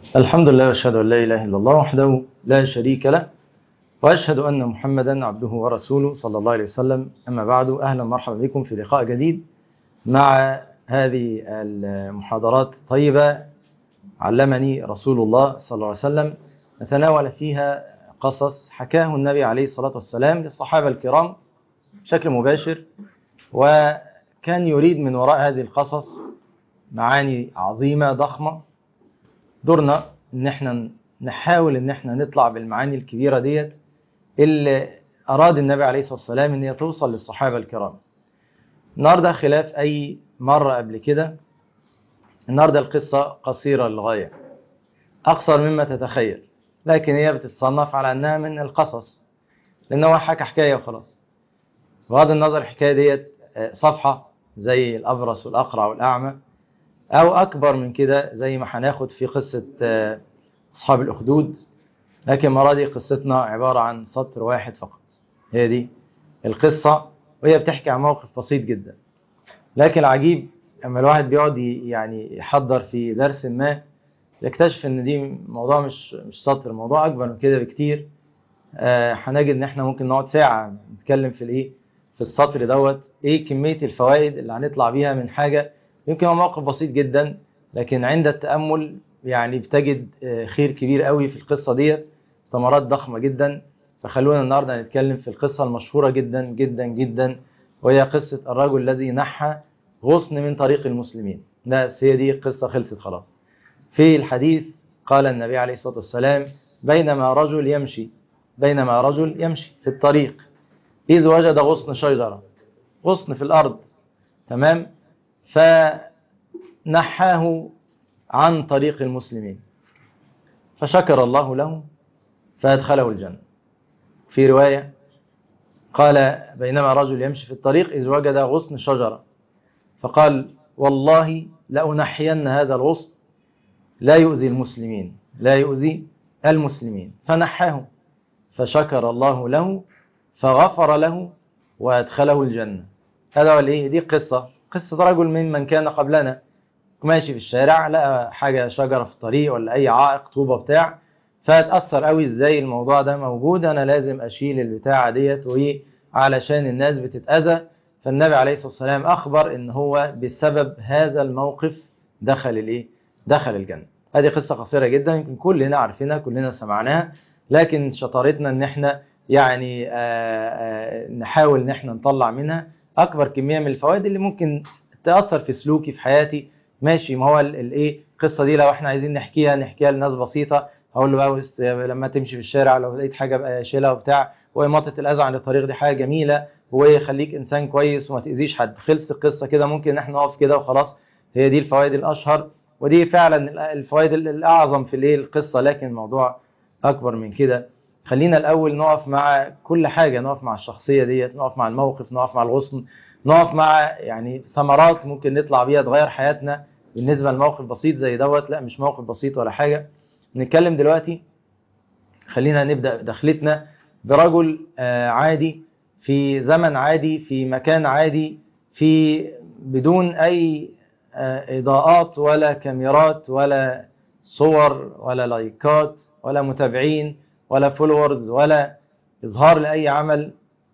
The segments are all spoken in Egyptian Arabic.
الحمد لله واشهد ان لا اله الا الله وحده لا شريك له واشهد ان محمدا عبده ورسوله صلى الله عليه وسلم اما بعد اهلا ومرحبا بكم في لقاء جديد مع هذه المحاضرات الطيبه علمني رسول الله صلى الله عليه وسلم نتناول فيها قصص حكاه النبي عليه الصلاه والسلام للصحابه الكرام بشكل مباشر وكان يريد من وراء هذه القصص معاني عظيمه ضخمه دورنا ان احنا نحاول ان احنا نطلع بالمعاني الكبيره ديت اللي اراد النبي عليه الصلاه والسلام ان هي توصل للصحابه الكرام. النهارده خلاف اي مره قبل كده النهارده القصه قصيره للغايه اقصر مما تتخيل لكن هي بتتصنف على انها من القصص لان هو حكى حكايه وخلاص. بغض النظر الحكايه ديت صفحه زي الابرص والاقرع والاعمى او اكبر من كده زي ما هناخد في قصه اصحاب الاخدود لكن المره دي قصتنا عباره عن سطر واحد فقط هي دي القصه وهي بتحكي عن موقف بسيط جدا لكن العجيب اما الواحد بيقعد يعني يحضر في درس ما يكتشف ان دي موضوع مش مش سطر موضوع اكبر من كده بكتير هنجد ان احنا ممكن نقعد ساعه نتكلم في الايه في السطر دوت ايه كميه الفوائد اللي هنطلع بيها من حاجه يمكن هو موقف بسيط جدا لكن عند التأمل يعني بتجد خير كبير قوي في القصة ديت ثمرات ضخمة جدا فخلونا النهاردة نتكلم في القصة المشهورة جدا جدا جدا وهي قصة الرجل الذي نحى غصن من طريق المسلمين لا هي دي قصة خلصت خلاص في الحديث قال النبي عليه الصلاة والسلام بينما رجل يمشي بينما رجل يمشي في الطريق إذ وجد غصن شجرة غصن في الأرض تمام فنحاه عن طريق المسلمين فشكر الله له فأدخله الجنة في رواية قال بينما رجل يمشي في الطريق إذ وجد غصن شجرة فقال والله لأنحين هذا الغصن لا يؤذي المسلمين لا يؤذي المسلمين فنحاه فشكر الله له فغفر له وأدخله الجنة هذا هو الايه دي قصة قصة رجل ممن كان قبلنا ماشي في الشارع لقى حاجة شجرة في الطريق ولا أي عائق طوبة بتاع فاتأثر قوي ازاي الموضوع ده موجود أنا لازم أشيل البتاعة ديت وإيه علشان الناس بتتأذى فالنبي عليه الصلاة والسلام أخبر إن هو بسبب هذا الموقف دخل الإيه؟ دخل الجنة. هذه قصة قصيرة جدا يمكن كلنا عارفينها كلنا سمعناها لكن شطارتنا إن إحنا يعني آآ آآ نحاول إن إحنا نطلع منها أكبر كمية من الفوائد اللي ممكن تأثر في سلوكي في حياتي ماشي ما هو الايه القصه دي لو احنا عايزين نحكيها نحكيها لناس بسيطه هقول له بقى لما تمشي في الشارع لو لقيت حاجه بقى شيلها وبتاع وإماطة الأذى عن الطريق دي حاجة جميلة وخليك إنسان كويس وما تأذيش حد خلصت القصة كده ممكن إن إحنا نقف كده وخلاص هي دي الفوائد الأشهر ودي فعلا الفوائد الأعظم في الإيه القصة لكن الموضوع أكبر من كده خلينا الأول نقف مع كل حاجة نقف مع الشخصية ديت نقف مع الموقف نقف مع الغصن نقف مع يعني ثمرات ممكن نطلع بيها تغير حياتنا بالنسبة لموقف بسيط زي دوت لا مش موقف بسيط ولا حاجة نتكلم دلوقتي خلينا نبدأ دخلتنا برجل عادي في زمن عادي في مكان عادي في بدون أي إضاءات ولا كاميرات ولا صور ولا لايكات ولا متابعين ولا فولورز ولا إظهار لأي عمل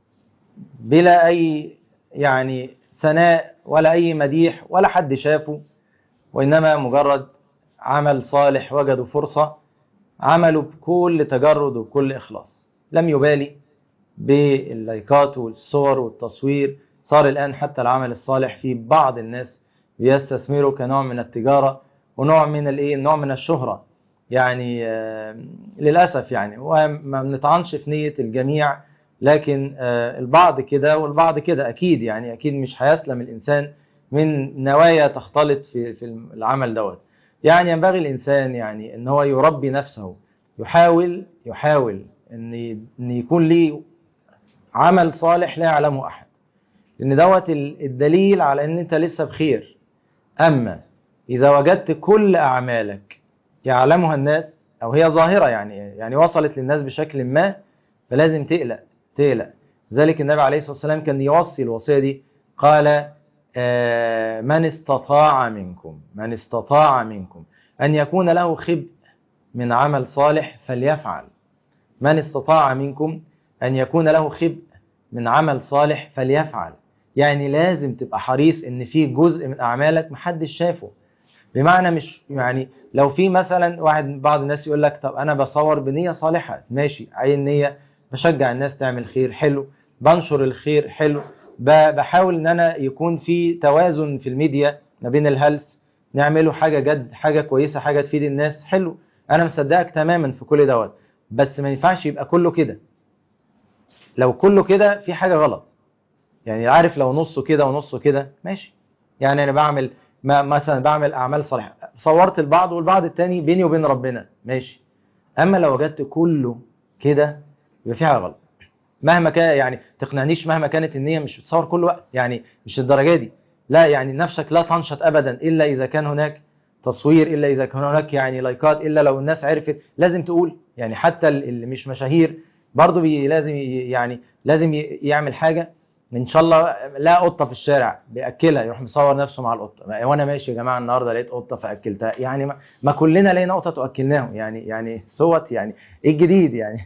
بلا أي يعني ثناء ولا أي مديح ولا حد شافه وإنما مجرد عمل صالح وجدوا فرصة عملوا بكل تجرد وبكل إخلاص لم يبالي باللايكات والصور والتصوير صار الآن حتى العمل الصالح في بعض الناس بيستثمروا كنوع من التجارة ونوع من الايه نوع من الشهرة يعني آه للأسف يعني وما بنطعنش في نية الجميع لكن آه البعض كده والبعض كده أكيد يعني أكيد مش هيسلم الإنسان من نوايا تختلط في في العمل دوت يعني ينبغي الإنسان يعني إن هو يربي نفسه يحاول يحاول إن إن يكون ليه عمل صالح لا يعلمه أحد لأن دوت الدليل على إن أنت لسه بخير أما إذا وجدت كل أعمالك يعلمها الناس أو هي ظاهرة يعني يعني وصلت للناس بشكل ما فلازم تقلق تقلق ذلك النبي عليه الصلاة والسلام كان يوصي الوصية دي قال من استطاع منكم من استطاع منكم أن يكون له خبء من عمل صالح فليفعل من استطاع منكم أن يكون له خبء من عمل صالح فليفعل يعني لازم تبقى حريص ان في جزء من اعمالك محدش شافه بمعنى مش يعني لو في مثلا واحد بعض الناس يقول لك طب انا بصور بنيه صالحه ماشي اي نيه بشجع الناس تعمل خير حلو بنشر الخير حلو ب- بحاول ان انا يكون في توازن في الميديا ما بين الهلس نعمله حاجه جد حاجه كويسه حاجه تفيد الناس حلو انا مصدقك تماما في كل دوت بس ما ينفعش يبقى كله كده لو كله كده في حاجه غلط يعني عارف لو نصه كده ونصه كده ماشي يعني انا بعمل ما مثلا بعمل اعمال صالحه صورت البعض والبعض التاني بيني وبين ربنا ماشي اما لو وجدت كله كده يبقى في حاجه غلط مهما كان يعني تقنعنيش مهما كانت النيه مش بتصور كل وقت يعني مش الدرجه دي لا يعني نفسك لا تنشط ابدا الا اذا كان هناك تصوير الا اذا كان هناك يعني لايكات الا لو الناس عرفت لازم تقول يعني حتى اللي مش مشاهير برضه بي لازم ي- يعني لازم ي- يعمل حاجه ان شاء الله لا قطه في الشارع بياكلها يروح مصور نفسه مع القطه وانا ماشي يا جماعه النهارده لقيت قطه فاكلتها يعني ما, ما كلنا لقينا قطط واكلناهم يعني يعني صوت يعني ايه الجديد يعني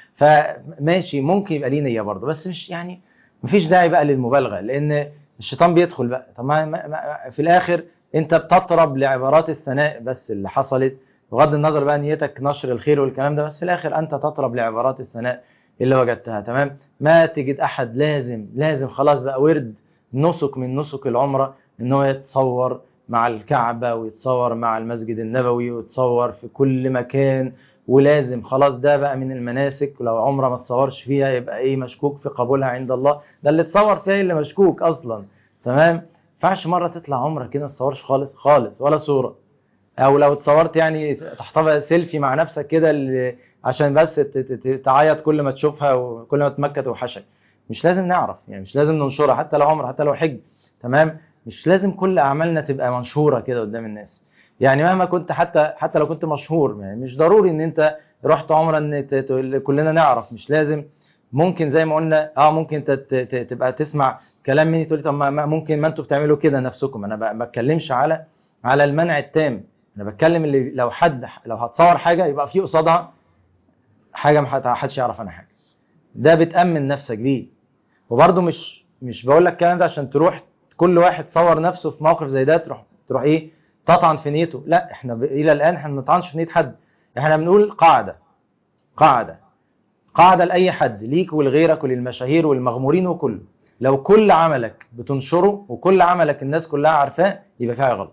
فماشي ممكن يبقى ليه نيه برضه بس مش يعني مفيش داعي بقى للمبالغه لان الشيطان بيدخل بقى طب ما ما- ما في الاخر انت بتطرب لعبارات الثناء بس اللي حصلت بغض النظر بقى نيتك نشر الخير والكلام ده بس في الاخر انت تطرب لعبارات الثناء اللي وجدتها تمام ما تجد احد لازم لازم خلاص بقى ورد نسك من نسك العمره ان هو يتصور مع الكعبه ويتصور مع المسجد النبوي ويتصور في كل مكان ولازم خلاص ده بقى من المناسك ولو عمره ما تصورش فيها يبقى ايه مشكوك في قبولها عند الله ده اللي تصور فيها اللي مشكوك اصلا تمام ما ينفعش مره تطلع عمره كده ما تصورش خالص خالص ولا صوره او لو اتصورت يعني تحتفظ سيلفي مع نفسك كده اللي- عشان بس ت- ت- ت- تعيط كل ما تشوفها وكل ما تمكن توحشك مش لازم نعرف يعني مش لازم ننشرها حتى لو عمره حتى لو حج تمام مش لازم كل اعمالنا تبقى منشوره كده قدام الناس يعني مهما كنت حتى حتى لو كنت مشهور يعني مش ضروري ان انت رحت عمره ان ت- ت- كلنا نعرف مش لازم ممكن زي ما قلنا اه ممكن ت- ت- ت- تبقى تسمع كلام مني تقول لي طب ما ما- ممكن ما انتوا بتعملوا كده نفسكم انا ب- ما بتكلمش على على المنع التام انا بتكلم اللي لو حد لو هتصور حاجه يبقى في قصادها حاجه ما حد- حدش يعرف عنها حاجه ده بتامن نفسك بيه وبرده مش مش بقول لك الكلام ده عشان تروح كل واحد صور نفسه في موقف زي ده تروح تروح ايه تطعن في نيته لا احنا ب... الى الان احنا ما بنطعنش في نيه حد احنا بنقول قاعده قاعده قاعده لاي حد ليك ولغيرك وللمشاهير والمغمورين وكله لو كل عملك بتنشره وكل عملك الناس كلها عارفاه يبقى في حاجه غلط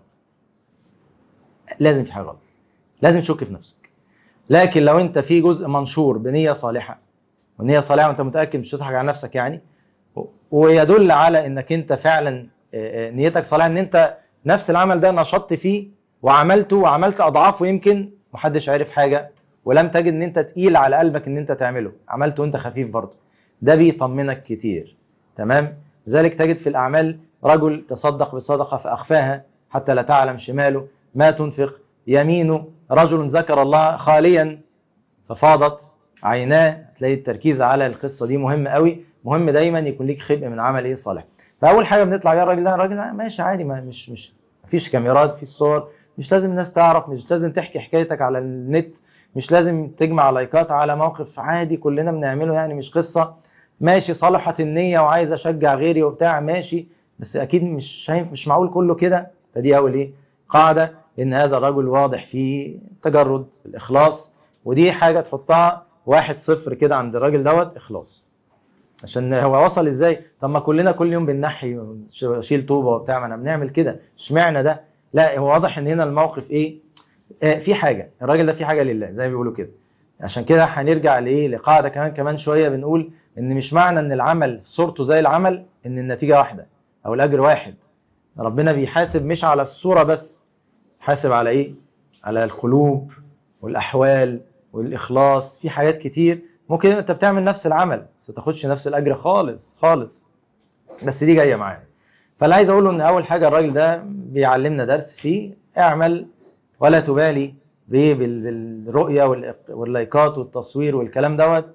لازم في حاجه غلط لازم تشك في نفسك لكن لو انت في جزء منشور بنيه صالحه ونيه صالحه وانت متاكد مش هتضحك على نفسك يعني و- ويدل على انك انت فعلا آه، آه، نيتك صالحه ان انت نفس العمل ده نشطت فيه وعملته وعملت اضعافه يمكن محدش عارف حاجه ولم تجد ان انت تقيل على قلبك ان انت تعمله عملته وانت خفيف برضه ده بيطمنك كتير تمام لذلك تجد في الاعمال رجل تصدق بصدقه فاخفاها حتى لا تعلم شماله ما تنفق يمينه رجل ذكر الله خاليا ففاضت عيناه تلاقي التركيز على القصه دي مهم قوي مهم دايما يكون ليك خبء من عمل ايه صالح فاول حاجه بنطلع بيها الراجل ده الراجل ده ماشي عادي ما مش مش مفيش كاميرات مفيش صور مش لازم الناس تعرف مش لازم تحكي حكايتك على النت مش لازم تجمع لايكات على موقف عادي كلنا بنعمله يعني مش قصه ماشي صلحت النيه وعايز اشجع غيري وبتاع ماشي بس اكيد مش شايف مش معقول كله كده فدي اول ايه قاعده ان هذا الرجل واضح في تجرد الاخلاص ودي حاجه تحطها واحد صفر كده عند الراجل دوت اخلاص عشان هو وصل ازاي طب ما كلنا كل يوم بننحي ونشيل طوبه وبتاع ما انا بنعمل كده اشمعنى ده لا هو واضح ان هنا الموقف ايه آه في حاجه الراجل ده في حاجه لله زي ما بيقولوا كده عشان كده هنرجع لايه لقاعده كمان كمان شويه بنقول ان مش معنى ان العمل صورته زي العمل ان النتيجه واحده او الاجر واحد ربنا بيحاسب مش على الصوره بس حاسب على ايه على القلوب والاحوال والاخلاص في حاجات كتير ممكن انت بتعمل نفس العمل بس ما تاخدش نفس الاجر خالص خالص بس دي جايه معانا فاللي عايز اقوله ان اول حاجه الراجل ده بيعلمنا درس فيه اعمل ولا تبالي بايه بال- بالرؤيه والإق- واللايكات والتصوير والكلام دوت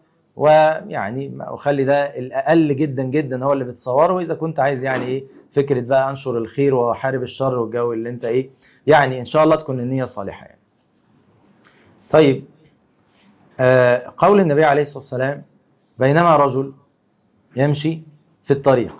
ويعني وخلي ده الاقل جدا جدا هو اللي بتصوره اذا كنت عايز يعني ايه فكره بقى انشر الخير واحارب الشر والجو اللي انت ايه يعني ان شاء الله تكون النيه صالحه يعني طيب آه قول النبي عليه الصلاة والسلام بينما رجل يمشي في الطريق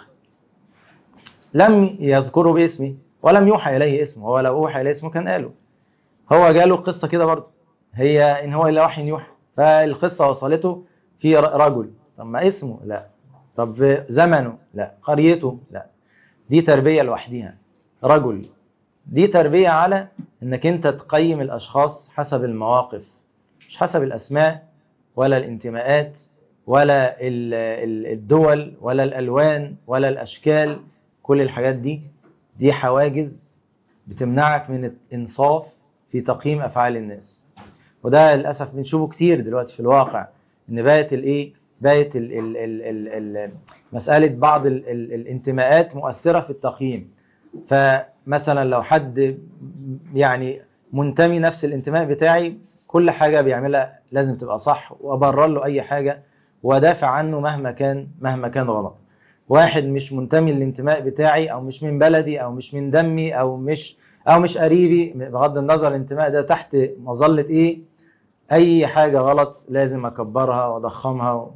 لم يذكره باسمه ولم يوحى إليه اسمه هو لو أوحى إليه اسمه كان قاله هو جاله قصة كده برضه هي إن هو إلا وحي يوحى فالقصة وصلته في رجل طب ما اسمه لا طب زمنه لا قريته لا دي تربية لوحديها رجل دي تربية على انك انت تقيم الاشخاص حسب المواقف مش حسب الاسماء ولا الانتماءات ولا الدول ولا الالوان ولا الاشكال كل الحاجات دي دي حواجز بتمنعك من الانصاف في تقييم افعال الناس وده للاسف بنشوفه كتير دلوقتي في الواقع ان بقت الايه بقت ال ال ال ال ال مساله بعض ال ال الانتماءات مؤثره في التقييم فمثلا لو حد يعني منتمي نفس الانتماء بتاعي كل حاجه بيعملها لازم تبقى صح وابرر له اي حاجه وادافع عنه مهما كان مهما كان غلط واحد مش منتمي للانتماء بتاعي او مش من بلدي او مش من دمي او مش او مش قريبي بغض النظر الانتماء ده تحت مظله ايه اي حاجه غلط لازم اكبرها واضخمها و...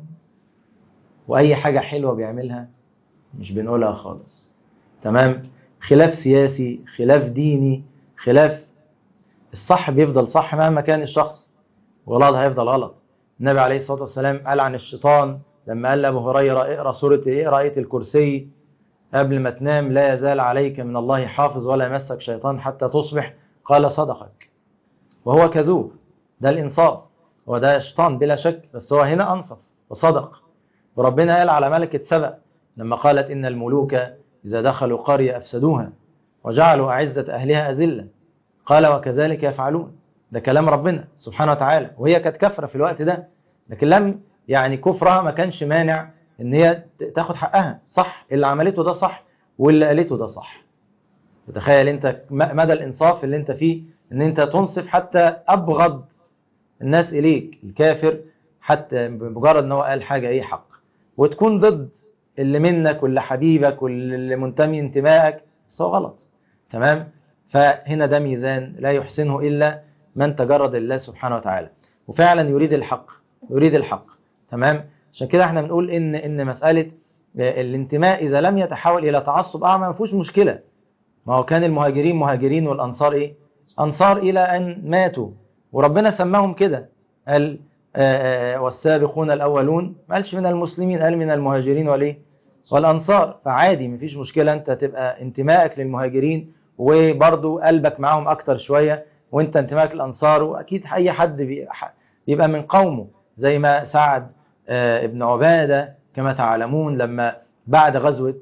واي حاجه حلوه بيعملها مش بنقولها خالص تمام خلاف سياسي خلاف ديني خلاف الصح بيفضل صح مهما كان الشخص والغلط هيفضل غلط النبي عليه الصلاه والسلام قال عن الشيطان لما قال لابو هريره اقرا سوره اقرا ايه الكرسي قبل ما تنام لا يزال عليك من الله حافظ ولا يمسك شيطان حتى تصبح قال صدقك وهو كذوب ده الانصاف هو ده شيطان بلا شك بس هو هنا انصف وصدق وربنا قال على ملكه سبأ لما قالت ان الملوك اذا دخلوا قريه افسدوها وجعلوا اعزه اهلها اذله قال وكذلك يفعلون ده كلام ربنا سبحانه وتعالى وهي كانت كافره في الوقت ده لكن لم يعني كفرها ما كانش مانع ان هي تاخد حقها صح اللي عملته ده صح واللي قالته ده صح تخيل انت مدى الانصاف اللي انت فيه ان انت تنصف حتى ابغض الناس اليك الكافر حتى بمجرد ان هو قال حاجه ايه حق وتكون ضد اللي منك واللي حبيبك واللي منتمي انتمائك بس هو غلط تمام فهنا ده ميزان لا يحسنه الا من تجرد لله سبحانه وتعالى وفعلا يريد الحق يريد الحق تمام عشان كده احنا بنقول ان ان مساله الانتماء اذا لم يتحول الى تعصب اه ما فيهوش مشكله ما هو كان المهاجرين مهاجرين والانصار ايه انصار الى ان ماتوا وربنا سماهم كده قال والسابقون الاولون ما قالش من المسلمين قال من المهاجرين والايه والانصار فعادي مفيش مشكله انت تبقى انتمائك للمهاجرين وبرضه قلبك معاهم اكتر شويه وانت انتمائك للانصار واكيد اي حد بيبقى من قومه زي ما سعد ابن عباده كما تعلمون لما بعد غزوه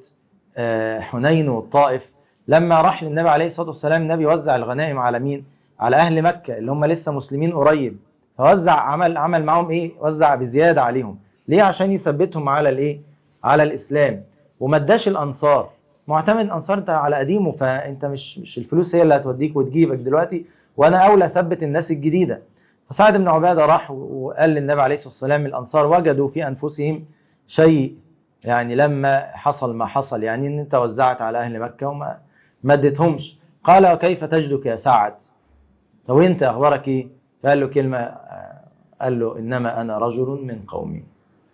حنين والطائف لما راح للنبي عليه الصلاه والسلام النبي وزع الغنائم على مين؟ على اهل مكه اللي هم لسه مسلمين قريب فوزع عمل عمل معاهم ايه؟ وزع بزياده عليهم ليه؟ عشان يثبتهم على الايه؟ على الاسلام وما اداش الانصار معتمد الانصار انت على قديمه فانت مش مش الفلوس هي اللي هتوديك وتجيبك دلوقتي وانا اولى اثبت الناس الجديده فسعد بن عباده راح وقال للنبي عليه الصلاه والسلام الانصار وجدوا في انفسهم شيء يعني لما حصل ما حصل يعني ان انت وزعت على اهل مكه وما ما اديتهمش قال وكيف تجدك يا سعد طب انت اخبارك ايه فقال له كلمه قال له انما انا رجل من قومي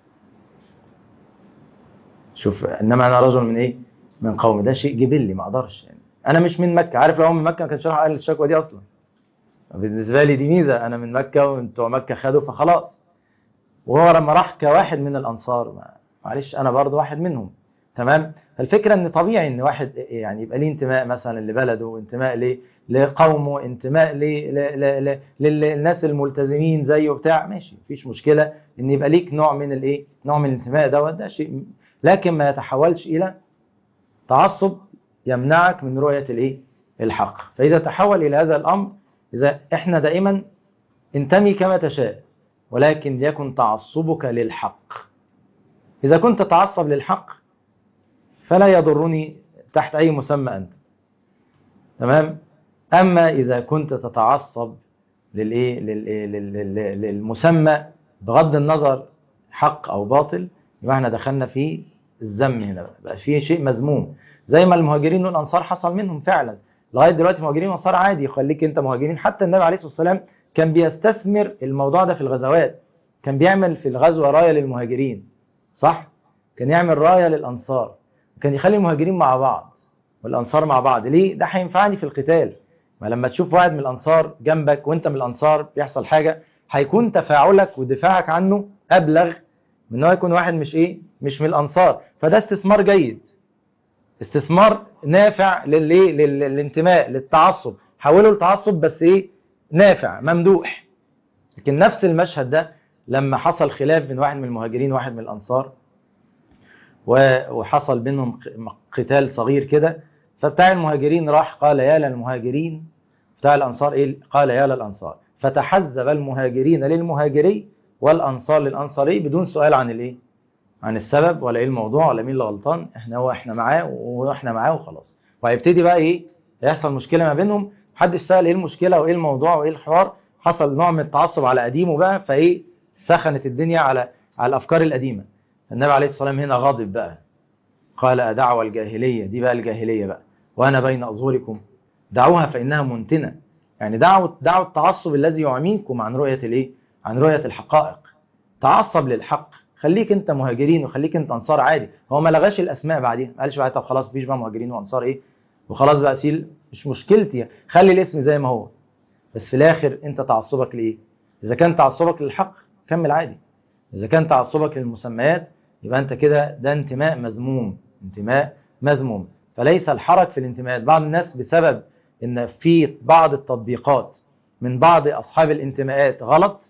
شوف انما انا رجل من ايه من قومي ده شيء جبلي ما اقدرش يعني انا مش من مكه عارف لو هو من مكه ما كانش راح قال الشكوى دي اصلا بالنسبه لي دي ميزه انا من مكه وانتوا مكه خدوا فخلاص وهو لما راح كواحد من الانصار معلش انا برضه واحد منهم تمام فالفكره ان طبيعي ان واحد يعني يبقى ليه انتماء مثلا لبلده انتماء ليه لقومه انتماء ليه للناس الملتزمين زيه بتاع ماشي مفيش مشكله ان يبقى ليك نوع من الايه نوع من الانتماء دوت ده شيء لكن ما يتحولش الى تعصب يمنعك من رؤيه الايه الحق فاذا تحول الى هذا الامر اذا احنا دائما انتمي كما تشاء ولكن يكن تعصبك للحق اذا كنت تتعصب للحق فلا يضرني تحت اي مسمى انت تمام اما اذا كنت تتعصب للايه للمسمى بغض النظر حق او باطل يبقى احنا دخلنا في الذم هنا بقى في شيء مذموم زي ما المهاجرين والانصار حصل منهم فعلا لغايه دلوقتي مهاجرين وانصار عادي يخليك انت مهاجرين حتى النبي عليه الصلاه والسلام كان بيستثمر الموضوع ده في الغزوات كان بيعمل في الغزوة راية للمهاجرين صح؟ كان يعمل راية للأنصار وكان يخلي المهاجرين مع بعض والأنصار مع بعض ليه؟ ده هينفعني في القتال ما لما تشوف واحد من الأنصار جنبك وانت من الأنصار بيحصل حاجة هيكون تفاعلك ودفاعك عنه أبلغ من انه يكون واحد مش ايه مش من الأنصار فده استثمار جيد استثمار نافع للايه لل- للانتماء للتعصب حوله لتعصب بس ايه نافع ممدوح لكن نفس المشهد ده لما حصل خلاف بين واحد من المهاجرين وواحد من الأنصار و- وحصل بينهم ق- قتال صغير كده فبتاع المهاجرين راح قال يا للمهاجرين بتاع الأنصار إيه قال يا للأنصار فتحزب المهاجرين للمهاجري والأنصار للأنصاري بدون سؤال عن الإيه عن السبب ولا إيه الموضوع ولا مين اللي غلطان إحنا هو إحنا معاه وإحنا معاه وخلاص وهيبتدي بقى إيه يحصل مشكلة ما بينهم محدش سأل إيه المشكلة وإيه الموضوع وإيه الحوار حصل نوع من التعصب على قديمه بقى فإيه سخنت الدنيا على على الأفكار القديمة النبي عليه الصلاة والسلام هنا غاضب بقى قال أدعوى الجاهلية دي بقى الجاهلية بقى وأنا بين أظهركم دعوها فإنها منتنة يعني دعوة دعوة التعصب الذي يعميكم عن رؤية الإيه؟ عن رؤية الحقائق تعصب للحق خليك أنت مهاجرين وخليك أنت أنصار عادي هو ما لغاش الأسماء بعدين ما قالش بقى طب خلاص مفيش بقى مهاجرين وأنصار إيه وخلاص بقى سيل مش مشكلتي خلي الاسم زي ما هو بس في الآخر أنت تعصبك لإيه؟ إذا كان تعصبك للحق كمل عادي إذا كان تعصبك للمسميات يبقى أنت كده ده انتماء مذموم انتماء مذموم فليس الحرج في الانتماءات بعض الناس بسبب ان في بعض التطبيقات من بعض اصحاب الانتماءات غلط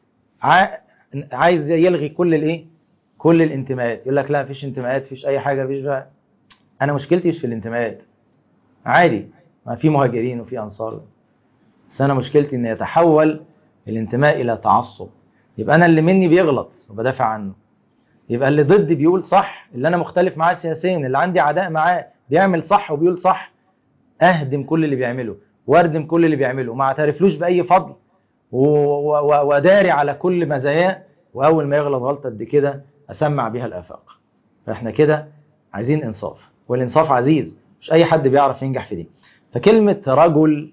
ع- عايز يلغي كل الايه كل الانتماءات يقول لك لا مفيش انتماءات مفيش اي حاجه مفيش بقى. انا مشكلتي مش في الانتماءات عادي ما في مهاجرين وفي انصار بس انا مشكلتي ان يتحول الانتماء الى تعصب يبقى انا اللي مني بيغلط وبدافع عنه يبقى اللي ضدي بيقول صح اللي انا مختلف معاه سياسيا اللي عندي عداء معاه بيعمل صح وبيقول صح اهدم كل اللي بيعمله واردم كل اللي بيعمله وما اعترفلوش باي فضل و- و- و- واداري على كل مزاياه واول ما يغلط غلطه قد كده اسمع بيها الافاق فاحنا كده عايزين انصاف والانصاف عزيز مش اي حد بيعرف ينجح في دي فكلمه رجل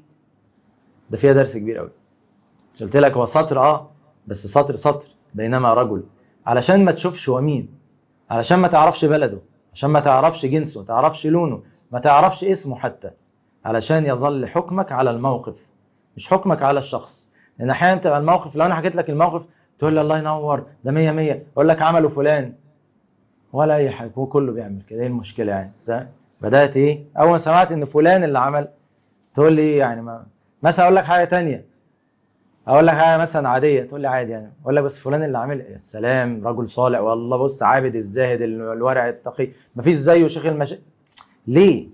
ده فيها درس كبير قوي مش قلت لك هو سطر اه بس سطر سطر بينما رجل علشان ما تشوفش هو مين علشان ما تعرفش بلده عشان ما تعرفش جنسه ما تعرفش لونه ما تعرفش اسمه حتى علشان يظل حكمك على الموقف مش حكمك على الشخص لان احيانا تبقى الموقف لو انا حكيت لك الموقف تقول لي الله ينور ده مية مية اقول لك عمله فلان ولا اي حاجه هو كله بيعمل كده ايه المشكله يعني ده بدات ايه اول ما سمعت ان فلان اللي عمل تقول لي يعني ما مثلا اقول لك حاجه تانية اقول لك حاجه مثلا عاديه تقول لي عادي يعني اقول لك بس فلان اللي عامل يا سلام رجل صالح والله بص عابد الزاهد الورع التقي مفيش زيه شيخ المش ليه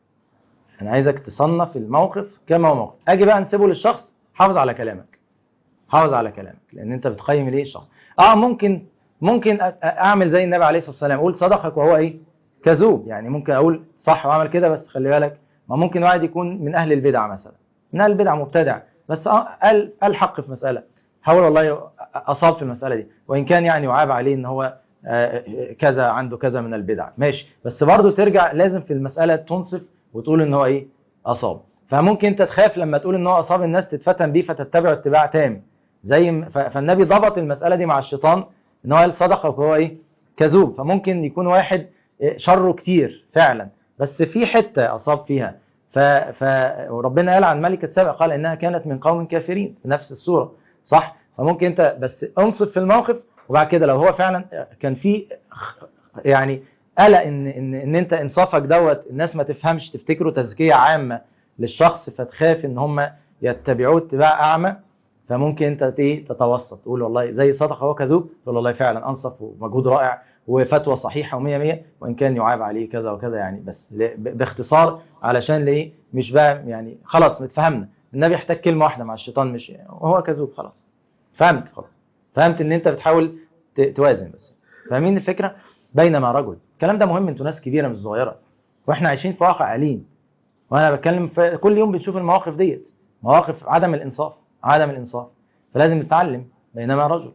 انا عايزك تصنف الموقف كما هو موقف اجي بقى نسيبه للشخص حافظ على كلامك حافظ على كلامك لان انت بتقيم ليه الشخص اه ممكن ممكن أ- أ- اعمل زي النبي عليه الصلاه والسلام اقول صدقك وهو ايه كذوب يعني ممكن اقول صح واعمل كده بس خلي بالك ما ممكن واحد يكون من اهل البدع مثلا من اهل البدع مبتدع بس آه قال قال حق في مساله حاول والله اصاب في المساله دي وان كان يعني يعاب عليه ان هو آه، كذا عنده كذا من البدع ماشي بس برضه ترجع لازم في المساله تنصف وتقول ان هو ايه اصاب فممكن انت تخاف لما تقول ان هو اصاب الناس تتفتن بيه فتتبعه اتباع تام زي م- ف- فالنبي ضبط المساله دي مع الشيطان ان هو قال صدقك وهو ايه كذوب فممكن يكون واحد إيه، شره كتير فعلا بس في حته اصاب فيها ف... ف... وربنا قال عن ملكة سبأ قال إنها كانت من قوم كافرين في نفس السورة صح فممكن أنت بس انصف في الموقف وبعد كده لو هو فعلا كان في يعني قلق إن إن إن أنت إنصافك دوت الناس ما تفهمش تفتكره تزكية عامة للشخص فتخاف إن هم يتبعوه اتباع أعمى فممكن أنت إيه تتوسط تقول والله زي صدقة هو كذوب تقول والله فعلا أنصف ومجهود رائع وفتوى صحيحة ومية مية وإن كان يعاب عليه كذا وكذا يعني بس ل- ب- باختصار علشان ليه مش بقى يعني خلاص اتفهمنا النبي يحتاج كلمة واحدة مع الشيطان مش وهو كذوب خلاص فهمت خلاص فهمت ان انت بتحاول ت- توازن بس فاهمين الفكرة بينما رجل الكلام ده مهم انتوا ناس كبيرة مش صغيرة واحنا عايشين في واقع أليم وانا بتكلم في كل يوم بنشوف المواقف ديت مواقف عدم الانصاف عدم الانصاف فلازم نتعلم بينما رجل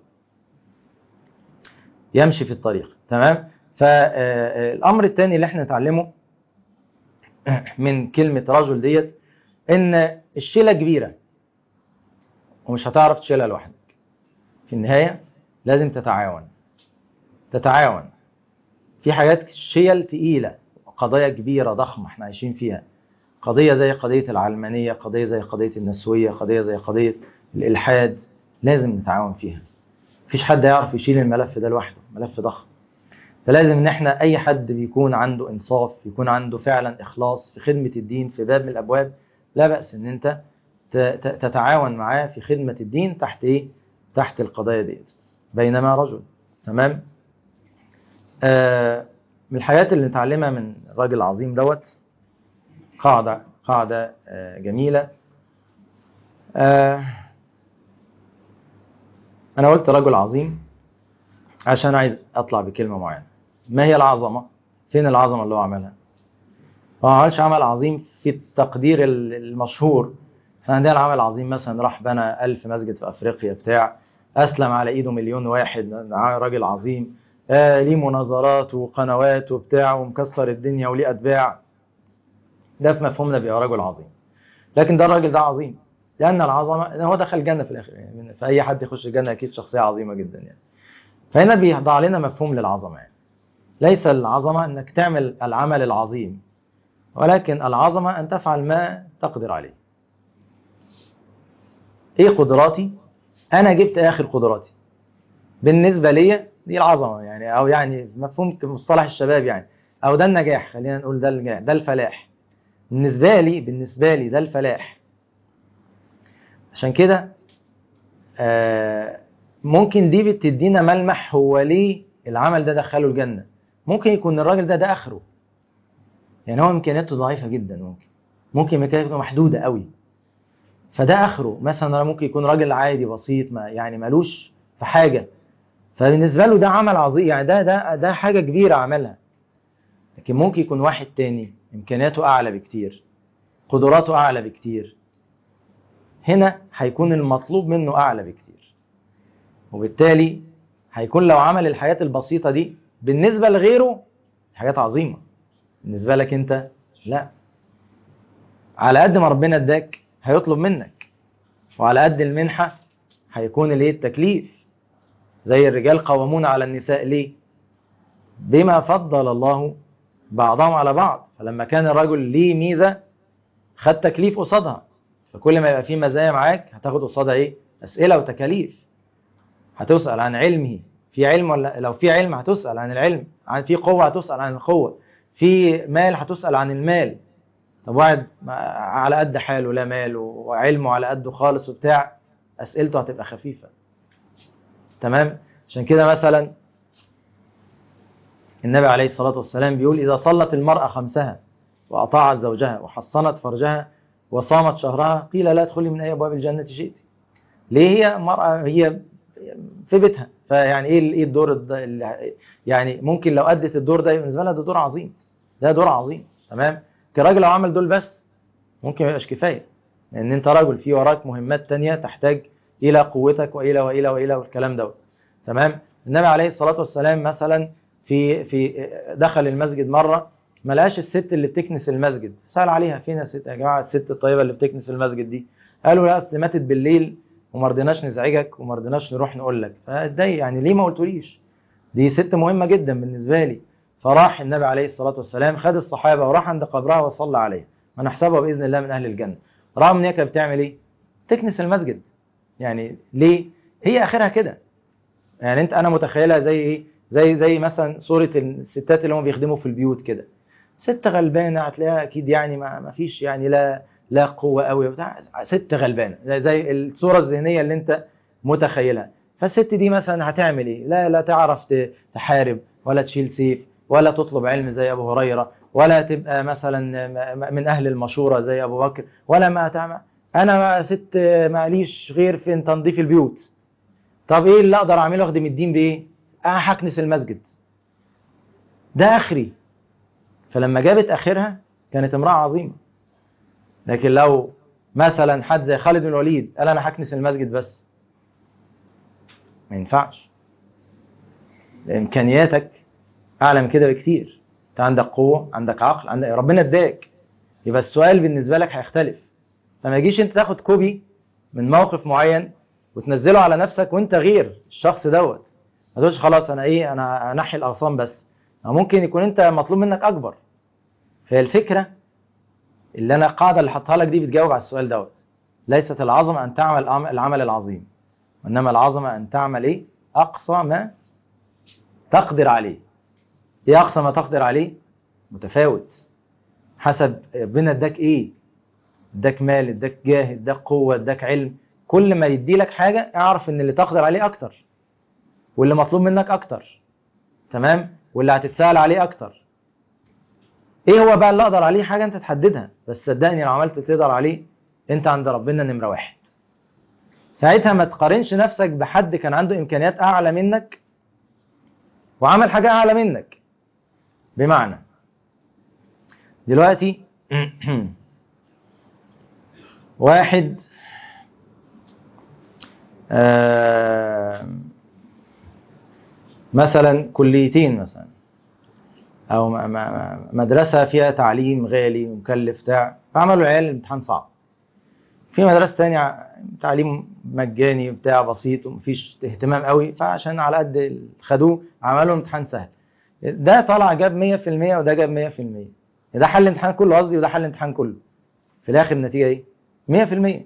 يمشي في الطريق تمام فالامر الثاني اللي احنا نتعلمه من كلمة رجل ديت ان الشيلة كبيرة ومش هتعرف تشيلها لوحدك في النهاية لازم تتعاون تتعاون في حاجات شيل تقيلة قضايا كبيرة ضخمة احنا عايشين فيها قضية زي قضية العلمانية قضية زي قضية النسوية قضية زي قضية الإلحاد لازم نتعاون فيها مفيش حد يعرف يشيل الملف ده لوحده ملف ضخم فلازم ان احنا اي حد بيكون عنده انصاف يكون عنده فعلا اخلاص في خدمة الدين في باب من الابواب لا بأس ان انت ت- ت- تتعاون معاه في خدمة الدين تحت ايه تحت القضايا دي بينما رجل تمام آه من الحاجات اللي نتعلمها من الراجل العظيم دوت قاعدة قاعدة آه جميلة آه أنا قلت رجل عظيم عشان عايز أطلع بكلمة معينة ما هي العظمة؟ فين العظمة اللي هو عملها؟ هو ما عملش عمل عظيم في التقدير ال- المشهور احنا عندنا العمل العظيم مثلا راح بنى ألف مسجد في أفريقيا بتاع أسلم على إيده مليون واحد راجل عظيم آه ليه مناظرات وقنوات وبتاع ومكسر الدنيا وليه أتباع ده في مفهومنا بيبقى رجل عظيم لكن ده الراجل ده عظيم لأن العظمة هو دخل الجنة في الآخر يعني فأي حد يخش الجنة أكيد شخصية عظيمة جدا يعني فهنا بيضع لنا مفهوم للعظمة يعني ليس العظمة أنك تعمل العمل العظيم ولكن العظمة أن تفعل ما تقدر عليه إيه قدراتي؟ أنا جبت آخر قدراتي بالنسبة لي دي العظمة يعني أو يعني مفهوم مصطلح الشباب يعني أو ده النجاح خلينا نقول ده النجاح ده الفلاح بالنسبة لي بالنسبة لي ده الفلاح عشان كده آه ممكن دي بتدينا ملمح هو ليه العمل ده دخله الجنة ممكن يكون الراجل ده ده آخره يعني هو إمكانياته ضعيفة جدا ممكن ممكن إمكانياته محدودة قوي فده آخره مثلا ممكن يكون راجل عادي بسيط ما يعني ملوش في حاجة فبالنسبة له ده عمل عظيم يعني ده ده ده حاجة كبيرة عملها لكن ممكن يكون واحد تاني إمكانياته أعلى بكتير قدراته أعلى بكتير هنا هيكون المطلوب منه أعلى بكتير وبالتالي هيكون لو عمل الحاجات البسيطة دي بالنسبة لغيره حاجات عظيمة بالنسبة لك أنت لا على قد ما ربنا اداك هيطلب منك وعلى قد المنحة هيكون الايه التكليف زي الرجال قوامون على النساء ليه بما فضل الله بعضهم على بعض فلما كان الرجل ليه ميزة خد تكليف قصادها فكل ما يبقى فيه مزايا معاك هتاخد قصادها ايه أسئلة وتكاليف هتسأل عن علمه في علم ولا لو في علم هتسأل عن العلم عن في قوة هتسأل عن القوة في مال هتسأل عن المال طب واحد على قد حاله لا مال وعلمه على قده خالص وبتاع أسئلته هتبقى خفيفة تمام عشان كده مثلا النبي عليه الصلاة والسلام بيقول إذا صلت المرأة خمسها وأطاعت زوجها وحصنت فرجها وصامت شهرها قيل لا تدخلي من أي أبواب الجنة شئت ليه هي مرأة هي في بيتها فيعني ايه ايه الدور اللي يعني ممكن لو ادت الدور ده بالنسبه لها ده دور عظيم ده دور عظيم تمام كراجل لو عمل دول بس ممكن ما يبقاش كفايه لان انت راجل في وراك مهمات تانية تحتاج الى قوتك والى والى والى والكلام دوت تمام النبي عليه الصلاه والسلام مثلا في في دخل المسجد مره ما لقاش الست اللي بتكنس المسجد سال عليها فين الست يا جماعه الست الطيبه اللي بتكنس المسجد دي قالوا لا اصل ماتت بالليل وما رضيناش نزعجك وما رضيناش نروح نقول لك فاتضايق يعني ليه ما قلتوليش دي ست مهمه جدا بالنسبه لي فراح النبي عليه الصلاه والسلام خد الصحابه وراح عند قبرها وصلى عليها وانا احسبها باذن الله من اهل الجنه رغم ان هي كانت بتعمل ايه تكنس المسجد يعني ليه هي اخرها كده يعني انت انا متخيلها زي ايه زي زي مثلا صوره الستات اللي هم بيخدموا في البيوت كده ست غلبانه هتلاقيها اكيد يعني ما, ما فيش يعني لا لا قوة قوي بتاع ست غلبانة زي الصورة الذهنية اللي انت متخيلها فالست دي مثلا هتعمل ايه لا لا تعرف تحارب ولا تشيل سيف ولا تطلب علم زي ابو هريرة ولا تبقى مثلا من اهل المشورة زي ابو بكر ولا ما تعمل انا ست ماليش غير في تنظيف البيوت طب ايه اللي اقدر اعمله اخدم الدين بايه انا هكنس المسجد ده اخري فلما جابت اخرها كانت امرأة عظيمة لكن لو مثلا حد زي خالد بن الوليد قال انا هكنس المسجد بس ما ينفعش امكانياتك اعلى من كده بكتير انت عندك قوه عندك عقل عندك ربنا اداك يبقى السؤال بالنسبه لك هيختلف فما يجيش انت تاخد كوبي من موقف معين وتنزله على نفسك وانت غير الشخص دوت ما تقولش خلاص انا ايه انا انحي الاغصان بس أو ممكن يكون انت مطلوب منك اكبر فهي الفكره اللي انا القاعده اللي حطها لك دي بتجاوب على السؤال دوت ليست العظمه ان تعمل العم- العمل العظيم وانما العظمه ان تعمل ايه اقصى ما تقدر عليه ايه اقصى ما تقدر عليه متفاوت حسب ربنا اداك ايه اداك مال اداك جاه اداك قوه اداك علم كل ما يدي لك حاجه اعرف ان اللي تقدر عليه اكتر واللي مطلوب منك اكتر تمام واللي هتتسال عليه اكتر ايه هو بقى اللي اقدر عليه حاجه انت تحددها بس صدقني لو عملت تقدر عليه انت عند ربنا نمره واحد ساعتها ما تقارنش نفسك بحد كان عنده امكانيات اعلى منك وعمل حاجه اعلى منك بمعنى دلوقتي واحد آه، مثلا كليتين مثلا او م- م- مدرسه فيها تعليم غالي ومكلف بتاع فعملوا العيال امتحان صعب في مدرسه تانية تعليم مجاني بتاع بسيط ومفيش اهتمام قوي فعشان على قد ال- خدوه عملوا امتحان سهل ده طلع جاب 100% وده جاب 100% ده حل الامتحان كله قصدي وده حل الامتحان كله في الاخر النتيجه ايه 100%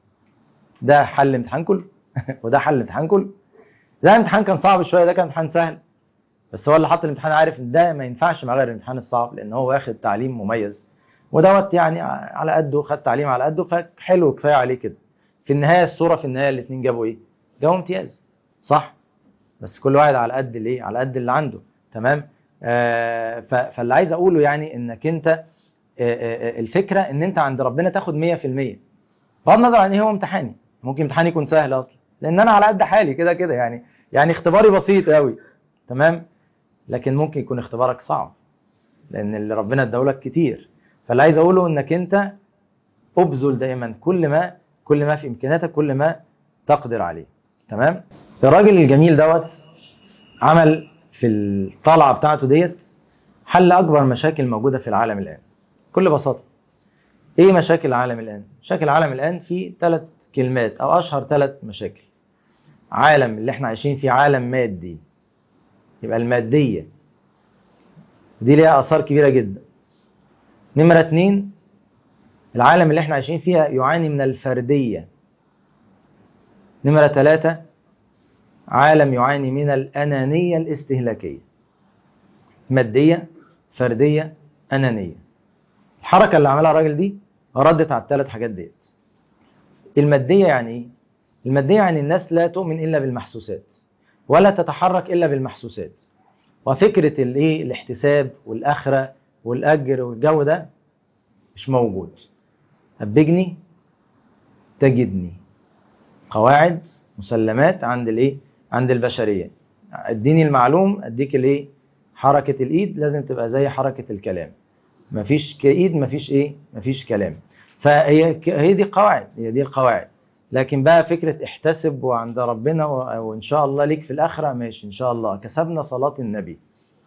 ده حل الامتحان كله وده حل الامتحان كله ده الامتحان كان صعب شويه ده كان امتحان سهل بس هو اللي حط الامتحان عارف ان ده ما ينفعش مع غير الامتحان الصعب لان هو واخد تعليم مميز ودوت يعني ع- على قده خد تعليم على قده فحلو كفايه عليه كده في النهايه الصوره في النهايه الاثنين جابوا ايه؟ جابوا امتياز صح؟ بس كل واحد على قد الايه؟ على قد اللي عنده تمام؟ آه ف- فاللي عايز اقوله يعني انك انت آه، آه، آه، الفكره ان انت عند ربنا تاخد 100% بغض النظر عن ايه هو امتحاني ممكن امتحاني يكون سهل اصلا لان انا على قد حالي كده كده يعني يعني اختباري بسيط قوي تمام لكن ممكن يكون اختبارك صعب لان اللي ربنا اداهولك كتير فاللي عايز اقوله انك انت ابذل دايما كل ما كل ما في امكانياتك كل ما تقدر عليه تمام الراجل الجميل دوت عمل في الطلعه بتاعته ديت حل اكبر مشاكل موجوده في العالم الان بكل بساطه ايه مشاكل العالم الان مشاكل العالم الان في ثلاث كلمات او اشهر ثلاث مشاكل عالم اللي احنا عايشين فيه عالم مادي يبقى الماديه دي ليها اثار كبيره جدا نمره اتنين العالم اللي احنا عايشين فيها يعاني من الفرديه نمره ثلاثة عالم يعاني من الأنانية الاستهلاكية مادية فردية أنانية الحركة اللي عملها الراجل دي ردت على الثلاث حاجات ديت المادية يعني ايه؟ المادية يعني الناس لا تؤمن إلا بالمحسوسات ولا تتحرك إلا بالمحسوسات وفكرة الايه الاحتساب والآخرة والأجر والجو ده مش موجود هبجني تجدني قواعد مسلمات عند الايه عند البشريه اديني المعلوم اديك الايه حركه الايد لازم تبقى زي حركه الكلام مفيش كايد مفيش ايه مفيش كلام فهي ك- هي دي قواعد هي دي القواعد لكن بقى فكره احتسب وعند ربنا و- وان شاء الله ليك في الاخره ماشي ان شاء الله كسبنا صلاه النبي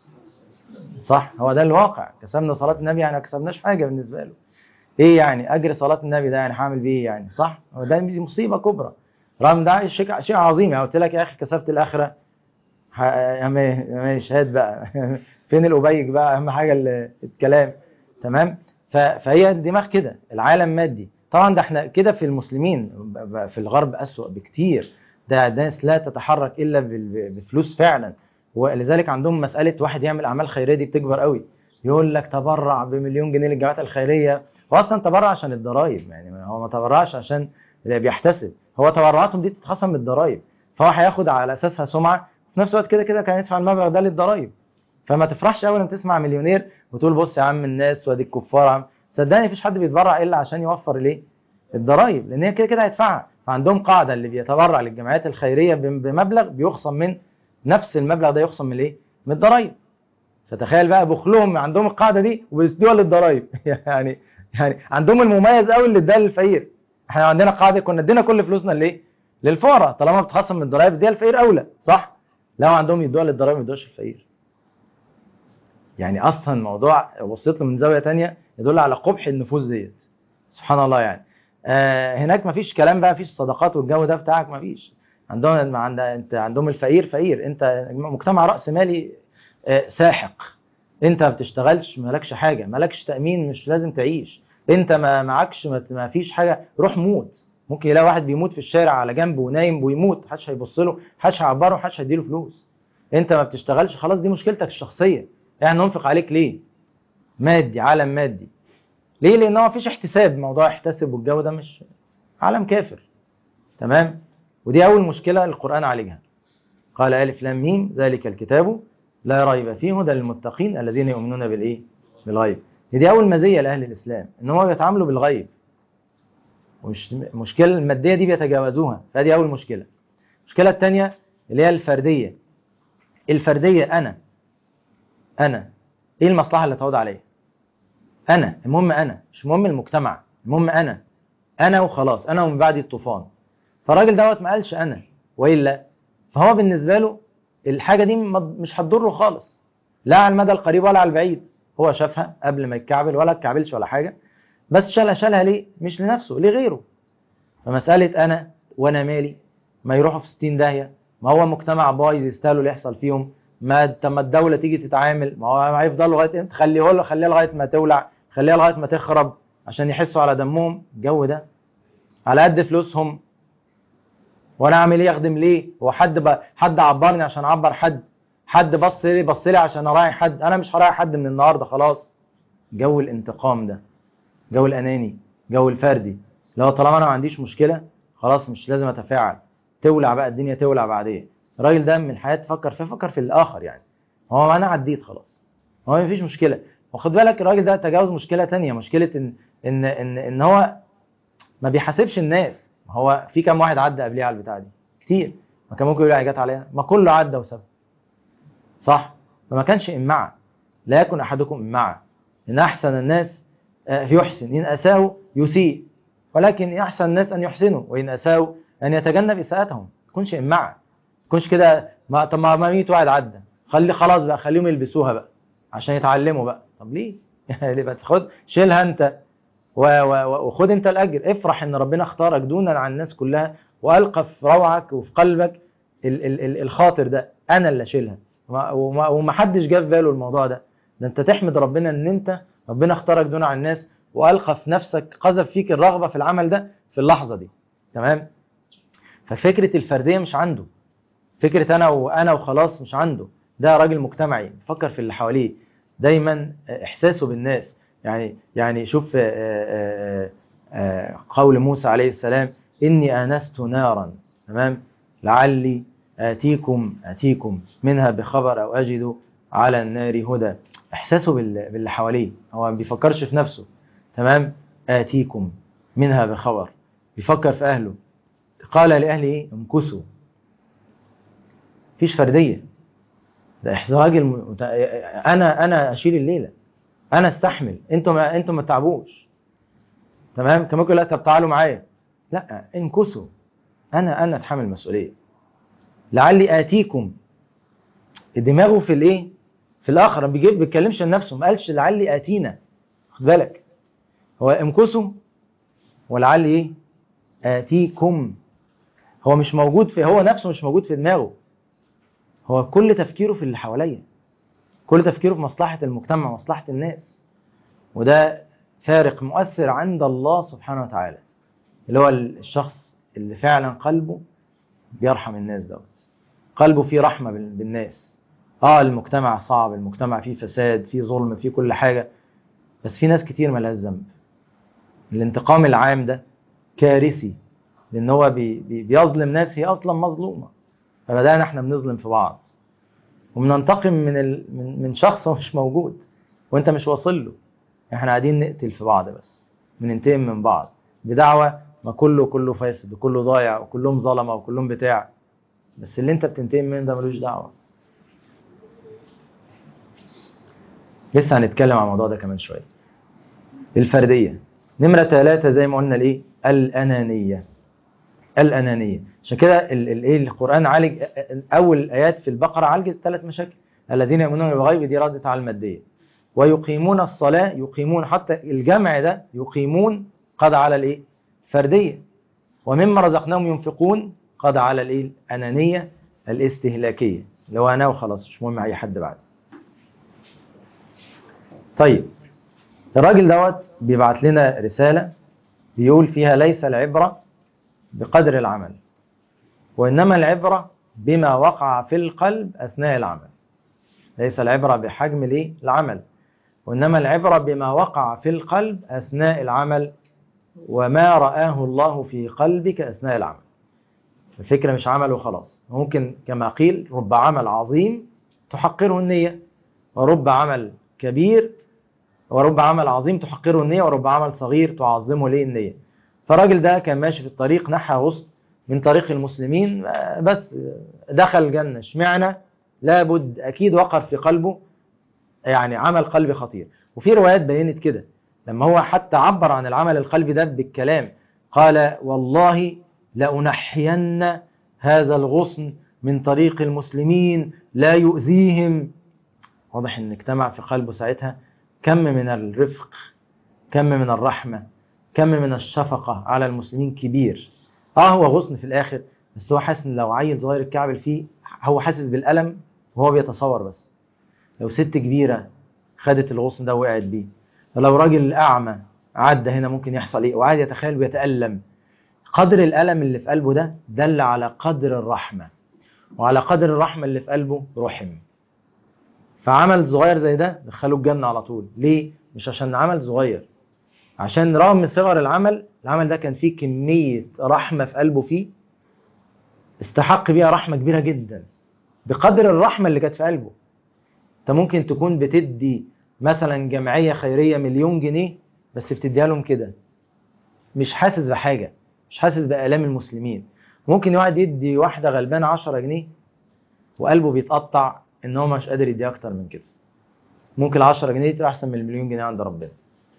صح هو ده الواقع كسبنا صلاه النبي يعني ما كسبناش حاجه بالنسبه له ايه يعني اجر صلاه النبي ده يعني هعمل بيه ايه يعني صح هو ده دي مصيبه كبرى رغم ده شيء شيء عظيم يعني قلت لك يا اخي كسبت الاخره ه- يا ما- ماشي هات بقى فين الابيج بقى اهم حاجه ال- الكلام تمام ف- فهي الدماغ كده العالم مادي طبعا ده احنا كده في المسلمين ب- ب- في الغرب اسوأ بكتير ده ناس لا تتحرك الا بال- بفلوس فعلا ولذلك عندهم مساله واحد يعمل اعمال خيريه دي بتكبر قوي يقول لك تبرع بمليون جنيه للجمعيات الخيريه هو اصلا تبرع عشان الضرايب يعني هو ما تبرعش عشان اللي بيحتسب هو تبرعاتهم دي تتخصم من الضرايب فهو هياخد على اساسها سمعه في نفس الوقت كده كده كان يدفع المبلغ ده للضرايب فما تفرحش اول لما تسمع مليونير وتقول بص يا عم الناس وادي الكفار يا عم صدقني مفيش حد بيتبرع الا عشان يوفر الايه الضرايب لان هي كده كده هيدفعها فعندهم قاعده اللي بيتبرع للجمعيات الخيريه بم- بمبلغ بيخصم من نفس المبلغ ده يخصم من الايه من الضرايب فتخيل بقى بخلهم عندهم القاعده دي وبيدوها للضرايب يعني يعني عندهم المميز قوي اللي اداها للفقير احنا عندنا قاعده كنا ادينا كل فلوسنا لايه للفقراء طالما بتخصم من الضرايب اديها للفقير اولى صح لو عندهم يدوها للضرايب ما يدوهاش للفقير يعني اصلا الموضوع بصيت له من زاويه تانية يدل على قبح النفوس ديت سبحان الله يعني آه هناك مفيش كلام بقى مفيش صدقات والجو ده بتاعك مفيش عندهم عند انت عندهم الفقير فقير انت مجتمع راس مالي آه ساحق انت ما بتشتغلش مالكش حاجه مالكش تامين مش لازم تعيش انت ما معكش ما ما فيش حاجه روح موت ممكن يلاقي واحد بيموت في الشارع على جنب ونايم ويموت محدش هيبص له محدش هيعبره محدش هيديله فلوس انت ما بتشتغلش خلاص دي مشكلتك الشخصيه يعني ننفق عليك ليه مادي عالم مادي ليه لان هو مفيش احتساب موضوع احتسب والجو ده مش عالم كافر تمام ودي اول مشكله القران عالجها قال الف لام ميم ذلك الكتاب لا ريب فيه هدى للمتقين الذين يؤمنون بالايه بالغيب دي اول مزيه لاهل الاسلام ان هم بيتعاملوا بالغيب ومش المشكله الماديه دي بيتجاوزوها فدي اول مشكله المشكله الثانيه اللي هي الفرديه الفرديه انا انا ايه المصلحه اللي تعود عليا انا المهم انا مش مهم المجتمع المهم انا انا وخلاص انا ومن بعدي الطوفان فالراجل دوت ما قالش انا والا فهو بالنسبه له الحاجه دي مش هتضره خالص لا على المدى القريب ولا على البعيد هو شافها قبل ما يتكعبل ولا اتكعبلش ولا حاجه بس شالها شالها ليه مش لنفسه لغيره فمساله انا وانا مالي ما يروحوا في 60 داهيه ما هو مجتمع بايظ يستاهلوا اللي يحصل فيهم ما طب الدوله تيجي تتعامل ما هو هيفضلوا لغايه امتى خليه له خليها لغايه ما تولع خليها لغايه ما تخرب عشان يحسوا على دمهم الجو ده على قد فلوسهم وانا اعمل ايه اخدم ليه هو حد ب... حد عبرني عشان اعبر حد حد بص لي بص لي عشان اراعي حد انا مش هراعي حد من النهارده خلاص جو الانتقام ده جو الاناني جو الفردي لو طالما انا ما عنديش مشكله خلاص مش لازم اتفاعل تولع بقى الدنيا تولع بعدين الراجل ده من الحياه تفكر فيه فكر في الاخر يعني هو انا عديت خلاص هو ما فيش مشكله وخد بالك الراجل ده تجاوز مشكله تانية مشكله ان ان ان, إن هو ما بيحاسبش الناس هو في كام واحد عدى قبليه على البتاع دي كتير ما كان ممكن يقول لي جت علينا ما كله عدى وساب صح فما كانش امعه لا يكن احدكم امعه ان احسن الناس يحسن ان اساءوا يسيء ولكن احسن الناس ان يحسنوا وان اساءوا ان يتجنب اساءتهم ما تكونش امعه ما تكونش كده ما طب ما 100 واحد عدى خلي خلاص بقى خليهم يلبسوها بقى عشان يتعلموا بقى طب ليه ليه بقى تاخد شيلها انت وخد انت الاجر افرح ان ربنا اختارك دونا عن الناس كلها والقى في روعك وفي قلبك ال ال ال الخاطر ده انا اللي اشيلها وما حدش جاب باله الموضوع ده ده انت تحمد ربنا ان انت ربنا اختارك دون عن الناس والقى في نفسك قذف فيك الرغبه في العمل ده في اللحظه دي تمام ففكره الفرديه مش عنده فكره انا وانا وخلاص مش عنده ده راجل مجتمعي بيفكر في اللي حواليه دايما احساسه بالناس يعني يعني شوف قول موسى عليه السلام اني انست نارا تمام لعلي اتيكم اتيكم منها بخبر او اجد على النار هدى احساسه باللي حواليه هو ما بيفكرش في نفسه تمام اتيكم منها بخبر بيفكر في اهله قال لاهله ايه امكثوا مفيش فرديه ده احراج الم... انا انا اشيل الليله انا استحمل انتوا ما انتوا ما تعبوش تمام كما يقول لا طب تعالوا معايا لا انكسوا انا انا اتحمل المسؤوليه لعلي اتيكم دماغه في الايه في الاخر ما بيجيب بيتكلمش عن نفسه ما قالش لعلي اتينا خد بالك هو امكسوا ولعلي ايه اتيكم هو مش موجود في هو نفسه مش موجود في دماغه هو كل تفكيره في اللي حواليا كل تفكيره في مصلحة المجتمع مصلحة الناس وده فارق مؤثر عند الله سبحانه وتعالى اللي هو الشخص اللي فعلا قلبه بيرحم الناس دوت قلبه فيه رحمة بالناس اه المجتمع صعب المجتمع فيه فساد فيه ظلم فيه كل حاجة بس في ناس كتير ملهاش ذنب الانتقام العام ده كارثي لان هو بي بي بيظلم ناس هي اصلا مظلومه فبدانا احنا بنظلم في بعض وبننتقم من ال... من من شخص مش موجود وانت مش واصل له احنا قاعدين نقتل في بعض بس بننتقم من بعض بدعوه ما كله كله فاسد وكله ضايع وكلهم ظلمه وكلهم بتاع بس اللي انت بتنتقم منه ده ملوش دعوه لسه هنتكلم عن الموضوع ده كمان شويه الفرديه نمره ثلاثة زي ما قلنا الايه الانانيه الانانيه عشان كده الايه القران عالج اول الايات في البقره عالجت ثلاث مشاكل الذين يؤمنون بالغيب دي ردت على الماديه ويقيمون الصلاه يقيمون حتى الجمع ده يقيمون قضى على الايه فردية ومما رزقناهم ينفقون قضى على الايه الأنانية الاستهلاكية لو أنا وخلاص مش مهم أي حد بعد طيب الراجل دوت بيبعت لنا رسالة بيقول فيها ليس العبرة بقدر العمل وإنما العبرة بما وقع في القلب أثناء العمل ليس العبرة بحجم الايه العمل وإنما العبرة بما وقع في القلب أثناء العمل وما رآه الله في قلبك أثناء العمل الفكرة مش عمل وخلاص ممكن كما قيل رب عمل عظيم تحقره النية ورب عمل كبير ورب عمل عظيم تحقره النية ورب عمل صغير تعظمه ليه النية فالراجل ده كان ماشي في الطريق نحى غصن من طريق المسلمين بس دخل الجنة اشمعنى لابد أكيد وقر في قلبه يعني عمل قلبي خطير وفي روايات بينت كده لما هو حتى عبر عن العمل القلبي ده بالكلام قال والله لأنحين هذا الغصن من طريق المسلمين لا يؤذيهم واضح ان اجتمع في قلبه ساعتها كم من الرفق كم من الرحمة كم من الشفقة على المسلمين كبير اه هو غصن في الاخر بس هو حاسس ان لو عيل صغير الكعبل فيه هو حاسس بالألم وهو بيتصور بس لو ست كبيرة خدت الغصن ده وقعت بيه فلو راجل أعمى عدى هنا ممكن يحصل ايه وقعد يتخيل ويتألم قدر الألم اللي في قلبه ده دل على قدر الرحمة وعلى قدر الرحمة اللي في قلبه رحم فعمل صغير زي ده دخله الجنة على طول ليه؟ مش عشان عمل صغير عشان رغم من صغر العمل العمل ده كان فيه كمية رحمة في قلبه فيه استحق بيها رحمة كبيرة جدا بقدر الرحمة اللي كانت في قلبه انت ممكن تكون بتدي مثلا جمعية خيرية مليون جنيه بس بتديها لهم كده مش حاسس بحاجة مش حاسس بآلام المسلمين ممكن واحد يدي واحدة غلبانة 10 جنيه وقلبه بيتقطع ان هو مش قادر يدي اكتر من كده ممكن ال 10 جنيه تبقى احسن من المليون جنيه عند ربنا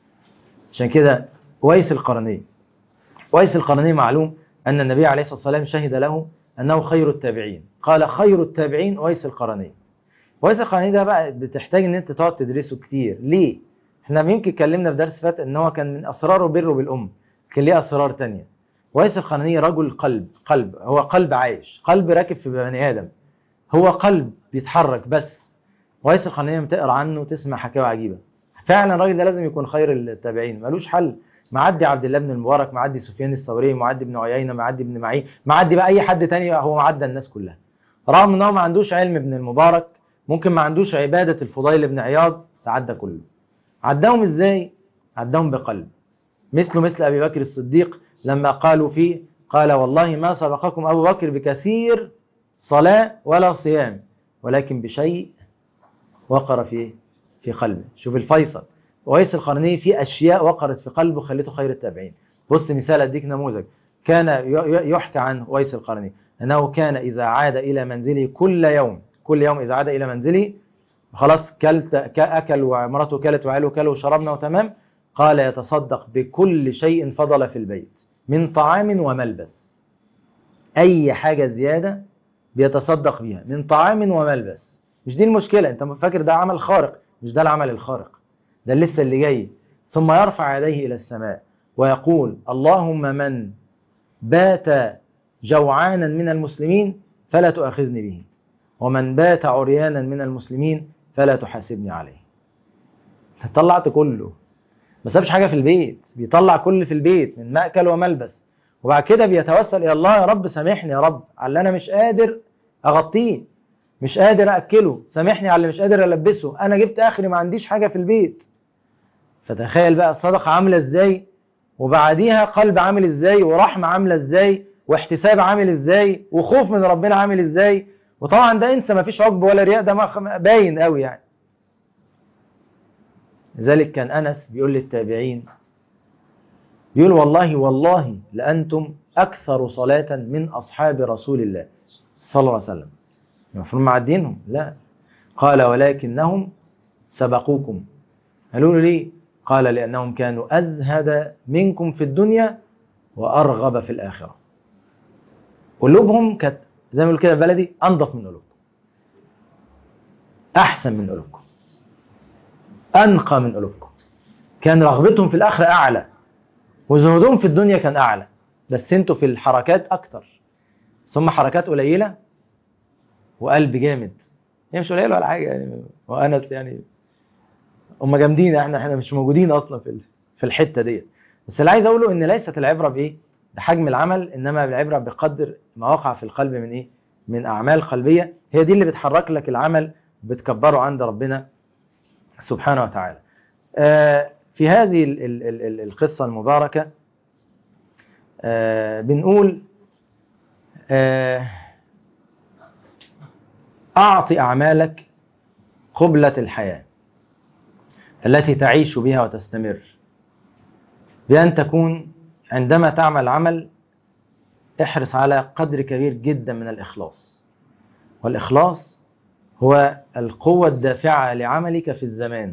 عشان كده ويس القرني ويس القرني معلوم ان النبي عليه الصلاه والسلام شهد له انه خير التابعين قال خير التابعين ويس القرني ويس القرني ده بقى بتحتاج ان انت تقعد تدرسه كتير ليه احنا يمكن اتكلمنا في درس فات ان هو كان من اسراره بره بالام كان ليه اسرار تانية ويس القرني رجل قلب قلب هو قلب عايش قلب راكب في بني ادم هو قلب بيتحرك بس ويس القرنية بتقرا عنه وتسمع حكاوي عجيبة فعلا الراجل ده لازم يكون خير التابعين ملوش حل معدي عبد الله بن المبارك معدي سفيان الثوري معدي ابن عيينه معدي ابن معين معدي بقى اي حد تاني هو معدى الناس كلها رغم ان هو ما عندوش علم ابن المبارك ممكن ما عندوش عباده الفضيل بن عياض عدى كله عداهم ازاي عداهم بقلب مثل مثل ابي بكر الصديق لما قالوا فيه قال والله ما سبقكم ابو بكر بكثير صلاه ولا صيام ولكن بشيء وقر في في قلبه شوف الفيصل ويس القرني في اشياء وقرت في قلبه خليته خير التابعين بص مثال اديك نموذج كان يحكى عن ويس القرني انه كان اذا عاد الى منزله كل يوم كل يوم اذا عاد الى منزله خلاص كلت اكل ومراته كلت وعياله كلوا وشربنا وتمام قال يتصدق بكل شيء فضل في البيت من طعام وملبس اي حاجه زياده بيتصدق بيها من طعام وملبس مش دي المشكله انت فاكر ده عمل خارق مش ده العمل الخارق ده لسه اللي جاي ثم يرفع يديه إلى السماء ويقول اللهم من بات جوعانا من المسلمين فلا تؤاخذني به ومن بات عريانا من المسلمين فلا تحاسبني عليه طلعت كله ما سابش حاجة في البيت بيطلع كل في البيت من مأكل وملبس وبعد كده بيتوسل إلى الله يا رب سامحني يا رب على اللي أنا مش قادر أغطيه مش قادر أكله سامحني على اللي مش قادر ألبسه أنا جبت آخري ما عنديش حاجة في البيت فتخيل بقى الصدقة عاملة ازاي وبعديها قلب عامل ازاي ورحمة عاملة ازاي واحتساب عامل ازاي وخوف من ربنا عامل ازاي وطبعا ده انسى ما فيش عقب ولا رياء ده باين قوي يعني لذلك كان أنس بيقول للتابعين بيقول والله والله لأنتم أكثر صلاة من أصحاب رسول الله صلى الله عليه وسلم المفروض معدينهم لا قال ولكنهم سبقوكم قالوا له ليه قال لأنهم كانوا أزهد منكم في الدنيا وأرغب في الآخرة قلوبهم كانت زي ما بيقول كده بلدي أنظف من قلوبكم أحسن من قلوبكم أنقى من قلوبكم كان رغبتهم في الآخرة أعلى وزهدهم في الدنيا كان اعلى بس انتوا في الحركات اكتر ثم حركات قليله وقلب جامد هي مش قليله ولا حاجه يعني وانس يعني هم جامدين احنا احنا مش موجودين اصلا في ال- في الحته ديت بس اللي عايز اقوله ان ليست العبره بايه بحجم العمل انما العبره بقدر ما وقع في القلب من ايه من اعمال قلبيه هي دي اللي بتحرك لك العمل بتكبره عند ربنا سبحانه وتعالى آه، في هذه ال- ال- ال- ال- القصه المباركه آه، بنقول آه، أعطي أعمالك قبلة الحياة التي تعيش بها وتستمر بأن تكون عندما تعمل عمل احرص على قدر كبير جدا من الإخلاص والإخلاص هو القوة الدافعة لعملك في الزمان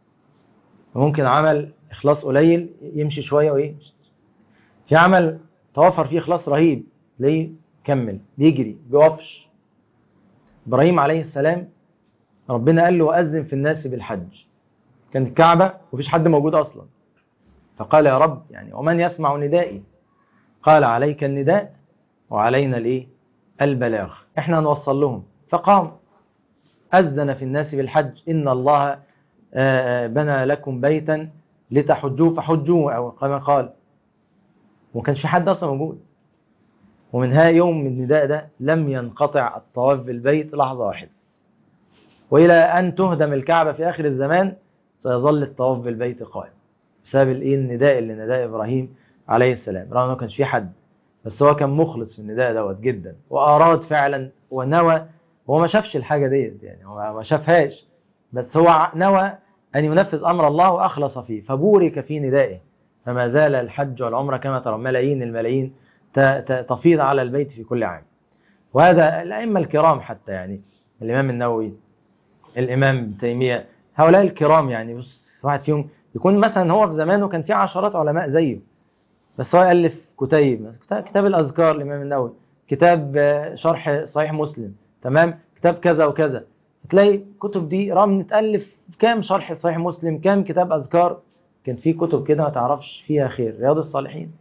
ممكن عمل إخلاص قليل يمشي شوية وإيه في عمل توفر فيه إخلاص رهيب ليه كمل بيجري بيقفش إبراهيم عليه السلام ربنا قال له وأذن في الناس بالحج كانت الكعبة ومفيش حد موجود أصلا فقال يا رب يعني ومن يسمع ندائي قال عليك النداء وعلينا الايه البلاغ احنا هنوصل لهم فقام أذن في الناس بالحج إن الله آه، آه، بنى لكم بيتا لتحجوه فحجوه أو كما قال وما كانش في حد أصلا موجود ومن ها يوم من النداء ده لم ينقطع الطواف بالبيت لحظة واحدة وإلى أن تهدم الكعبة في آخر الزمان سيظل الطواف بالبيت قائم بسبب الايه النداء اللي نداء ابراهيم عليه السلام رغم انه ما كانش في حد بس هو كان مخلص في النداء دوت جدا واراد فعلا ونوى هو ما شافش الحاجه ديت يعني هو ما شافهاش بس هو ع- نوى ان ينفذ امر الله واخلص فيه فبورك في ندائه فما زال الحج والعمره كما ترى ملايين الملايين ت- ت- تفيض على البيت في كل عام وهذا الائمه الكرام حتى يعني الامام النووي الامام ابن تيميه هؤلاء الكرام يعني بص واحد فيهم يكون مثلا هو في زمانه كان في عشرات علماء زيه بس هو يألف كتيب كتاب- كتاب الأذكار الإمام النووي كتاب آه، شرح صحيح مسلم تمام كتاب كذا وكذا تلاقي كتب دي رغم تألف كام شرح صحيح مسلم كام كتاب أذكار كان في كتب كده ما تعرفش فيها خير رياض الصالحين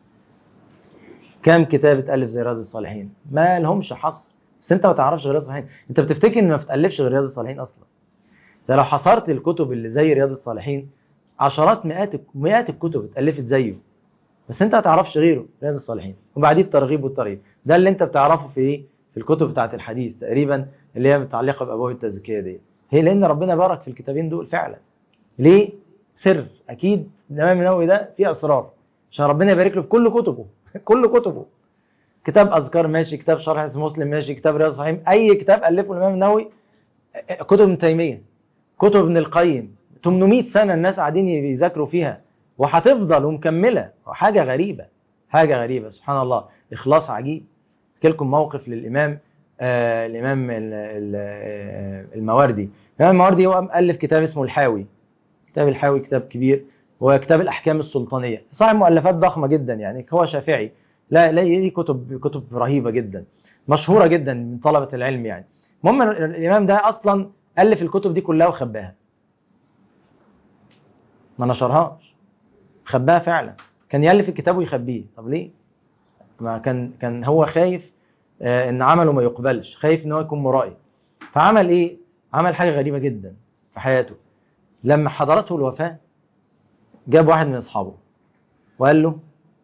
كام كتاب اتألف زي رياض الصالحين ما لهمش حصر بس انت ما تعرفش غير رياض الصالحين انت بتفتكر ان ما بتألفش غير رياض الصالحين اصلا ده لو حصرت الكتب اللي زي رياض الصالحين عشرات مئات مئات الكتب اتألفت زيه بس انت ما تعرفش غيره رياض الصالحين وبعديه الترغيب والترهيب ده اللي انت بتعرفه في ايه في الكتب بتاعت الحديث تقريبا اللي هي متعلقه بابواب التزكيه دي هي لان ربنا بارك في الكتابين دول فعلا ليه سر اكيد الامام النووي ده فيه اسرار عشان ربنا يبارك له في كل كتبه كل كتبه كتاب اذكار ماشي كتاب شرح اسم مسلم ماشي كتاب رياض الصالحين اي كتاب الفه الامام النووي كتب ابن تيميه كتب ابن القيم 800 سنه الناس قاعدين يذاكروا فيها وهتفضل ومكمله حاجه غريبه حاجه غريبه سبحان الله اخلاص عجيب احكي لكم موقف للامام آه الامام ال- ال- آه، المواردي الامام المواردي هو مؤلف كتاب اسمه الحاوي كتاب الحاوي كتاب كبير هو كتاب الاحكام السلطانيه صاحب مؤلفات ضخمه جدا يعني هو شافعي لا لا ليه كتب كتب رهيبه جدا مشهوره جدا من طلبه العلم يعني المهم الامام ده اصلا الف الكتب دي كلها وخباها ما نشرهاش خباها فعلا كان يالف الكتاب ويخبيه طب ليه ما كان كان هو خايف آه، ان عمله ما يقبلش خايف ان هو يكون مرائي فعمل ايه عمل حاجه غريبه جدا في حياته لما حضرته الوفاه جاب واحد من اصحابه وقال له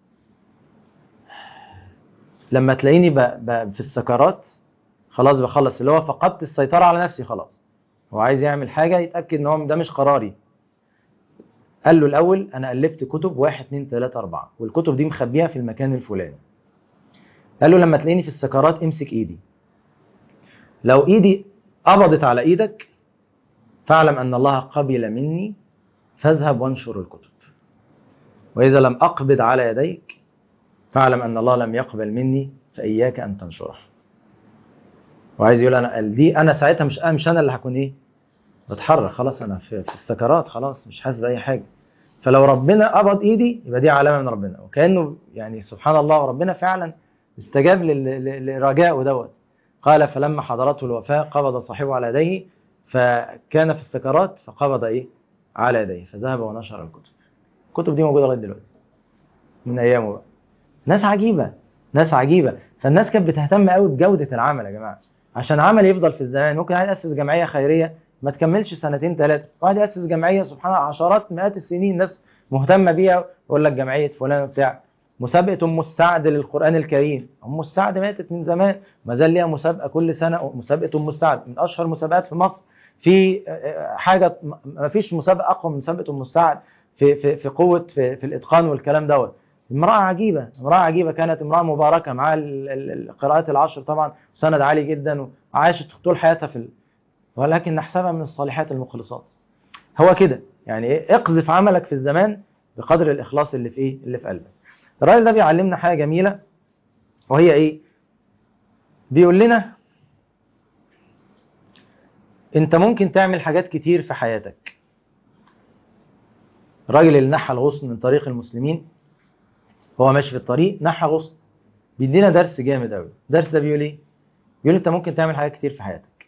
لما تلاقيني ب... ب... في السكرات خلاص بخلص اللي هو فقدت السيطره على نفسي خلاص هو عايز يعمل حاجه يتاكد ان هو ده مش قراري قال له الاول انا الفت كتب واحد اتنين تلاته اربعه والكتب دي مخبيها في المكان الفلاني قال له لما تلاقيني في السكرات امسك ايدي لو ايدي قبضت على ايدك فاعلم ان الله قبل مني فاذهب وانشر الكتب واذا لم اقبض على يديك فاعلم ان الله لم يقبل مني فاياك ان تنشرها وعايز يقول انا قال دي انا ساعتها مش مش انا اللي هكون ايه بتحرك خلاص انا في, في السكرات خلاص مش حاسس باي حاجه فلو ربنا قبض ايدي يبقى دي علامه من ربنا وكانه يعني سبحان الله وربنا فعلا استجاب لل- لل- لرجائه دوت قال فلما حضرته الوفاه قبض صاحبه على يديه فكان في السكرات فقبض ايه على يديه فذهب ونشر الكتب الكتب دي موجوده لغايه دلوقتي من ايامه بقى ناس عجيبه ناس عجيبه فالناس كانت بتهتم قوي بجوده العمل يا جماعه عشان عمل يفضل في الزمان ممكن واحد ياسس جمعيه خيريه ما تكملش سنتين ثلاثه واحد ياسس جمعيه سبحان الله عشرات مئات السنين ناس مهتمه بيها يقول لك جمعيه فلان وبتاع مسابقه ام السعد للقران الكريم ام السعد ماتت من زمان ما زال ليها مسابقه كل سنه مسابقه ام السعد من اشهر مسابقات في مصر في حاجه ما فيش مسابقه اقوى من مسابقه ام السعد في في في قوه في, في الاتقان والكلام دوت امراه عجيبه امراه عجيبه كانت امراه مباركه مع القراءات العشر طبعا سند عالي جدا وعاشت طول حياتها في ال... ولكن نحسبها من الصالحات المخلصات هو كده يعني ايه اقذف عملك في الزمان بقدر الاخلاص اللي في ايه اللي في قلبك الراجل ده بيعلمنا حاجه جميله وهي ايه بيقول لنا انت ممكن تعمل حاجات كتير في حياتك الراجل اللي نحى الغصن من طريق المسلمين هو ماشي في الطريق نحى غصن بيدينا درس جامد قوي الدرس ده بيقول ايه بيقول انت ممكن تعمل حاجات كتير في حياتك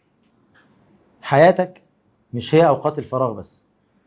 حياتك مش هي اوقات الفراغ بس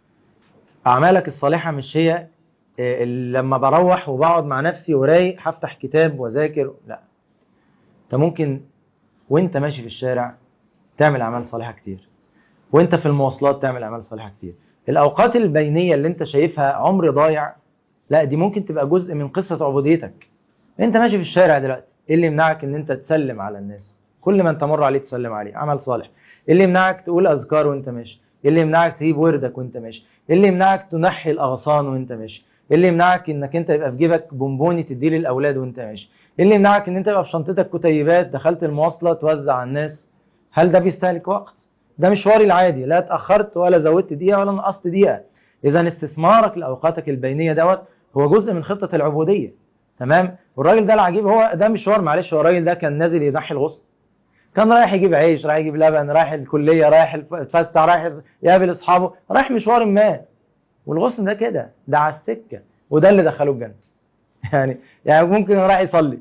اعمالك الصالحه مش هي لما بروح وبقعد مع نفسي ورايق هفتح كتاب واذاكر لا انت ممكن وانت ماشي في الشارع تعمل اعمال صالحه كتير وانت في المواصلات تعمل اعمال صالحه كتير الاوقات البينيه اللي انت شايفها عمر ضايع لا دي ممكن تبقى جزء من قصه عبوديتك انت ماشي في الشارع دلوقتي ايه اللي يمنعك ان انت تسلم على الناس كل ما انت مر عليه تسلم عليه عمل صالح ايه اللي يمنعك تقول اذكار وانت ماشي ايه اللي يمنعك تجيب وردك وانت ماشي ايه اللي يمنعك تنحي الاغصان وانت ماشي ايه اللي يمنعك انك انت يبقى في جيبك بونبوني تديه للاولاد وانت ماشي ايه اللي يمنعك ان انت يبقى في شنطتك كتيبات دخلت المواصله توزع على الناس هل ده بيستهلك وقت ده مشواري العادي لا اتاخرت ولا زودت دقيقه ولا نقصت دقيقه اذا استثمارك لاوقاتك البينيه دوت هو جزء من خطه العبوديه تمام والراجل ده العجيب هو ده مشوار معلش هو الراجل ده كان نازل يضحي الغصن كان رايح يجيب عيش رايح يجيب لبن رايح الكليه رايح يتفسح رايح يقابل اصحابه رايح مشوار ما والغصن ده كده ده على السكه وده اللي دخله الجنه يعني يعني ممكن رايح يصلي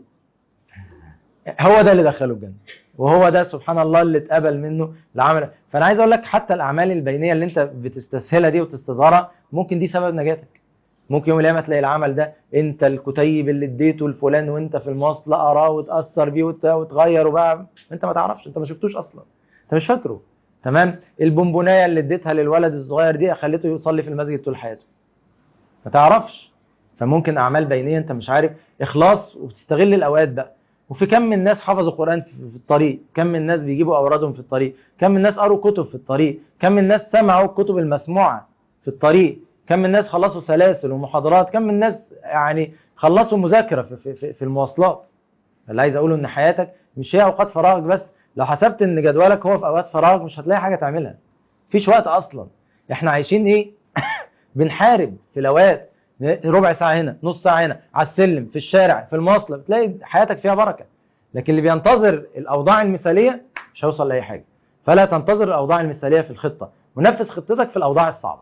هو ده اللي دخله الجنه وهو ده سبحان الله اللي اتقبل منه العمل فانا عايز اقول لك حتى الاعمال البينيه اللي انت بتستسهلها دي وتستصغرها ممكن دي سبب نجاتك ممكن يوم القيامه تلاقي العمل ده انت الكتيب اللي اديته لفلان وانت في المواصله قراه وتاثر بيه وتغير وبقى انت ما تعرفش انت ما شفتوش اصلا انت مش فاكره تمام البونبونايه اللي اديتها للولد الصغير دي خليته يصلي في المسجد طول حياته ما تعرفش فممكن اعمال بينيه انت مش عارف اخلاص وبتستغل الاوقات بقى وفي كم من الناس حفظوا القران في الطريق كم من الناس بيجيبوا اورادهم في الطريق كم من الناس قروا كتب في الطريق كم من الناس سمعوا الكتب المسموعه في الطريق كم من الناس خلصوا سلاسل ومحاضرات كم من الناس يعني خلصوا مذاكره في, في, في المواصلات اللي عايز اقوله ان حياتك مش هي اوقات فراغك بس لو حسبت ان جدولك هو في اوقات فراغ مش هتلاقي حاجه تعملها مفيش وقت اصلا احنا عايشين ايه بنحارب في الاوقات ربع ساعه هنا نص ساعه هنا على السلم في الشارع في المواصله بتلاقي حياتك فيها بركه لكن اللي بينتظر الاوضاع المثاليه مش هيوصل لاي حاجه فلا تنتظر الاوضاع المثاليه في الخطه ونفذ خطتك في الاوضاع الصعبه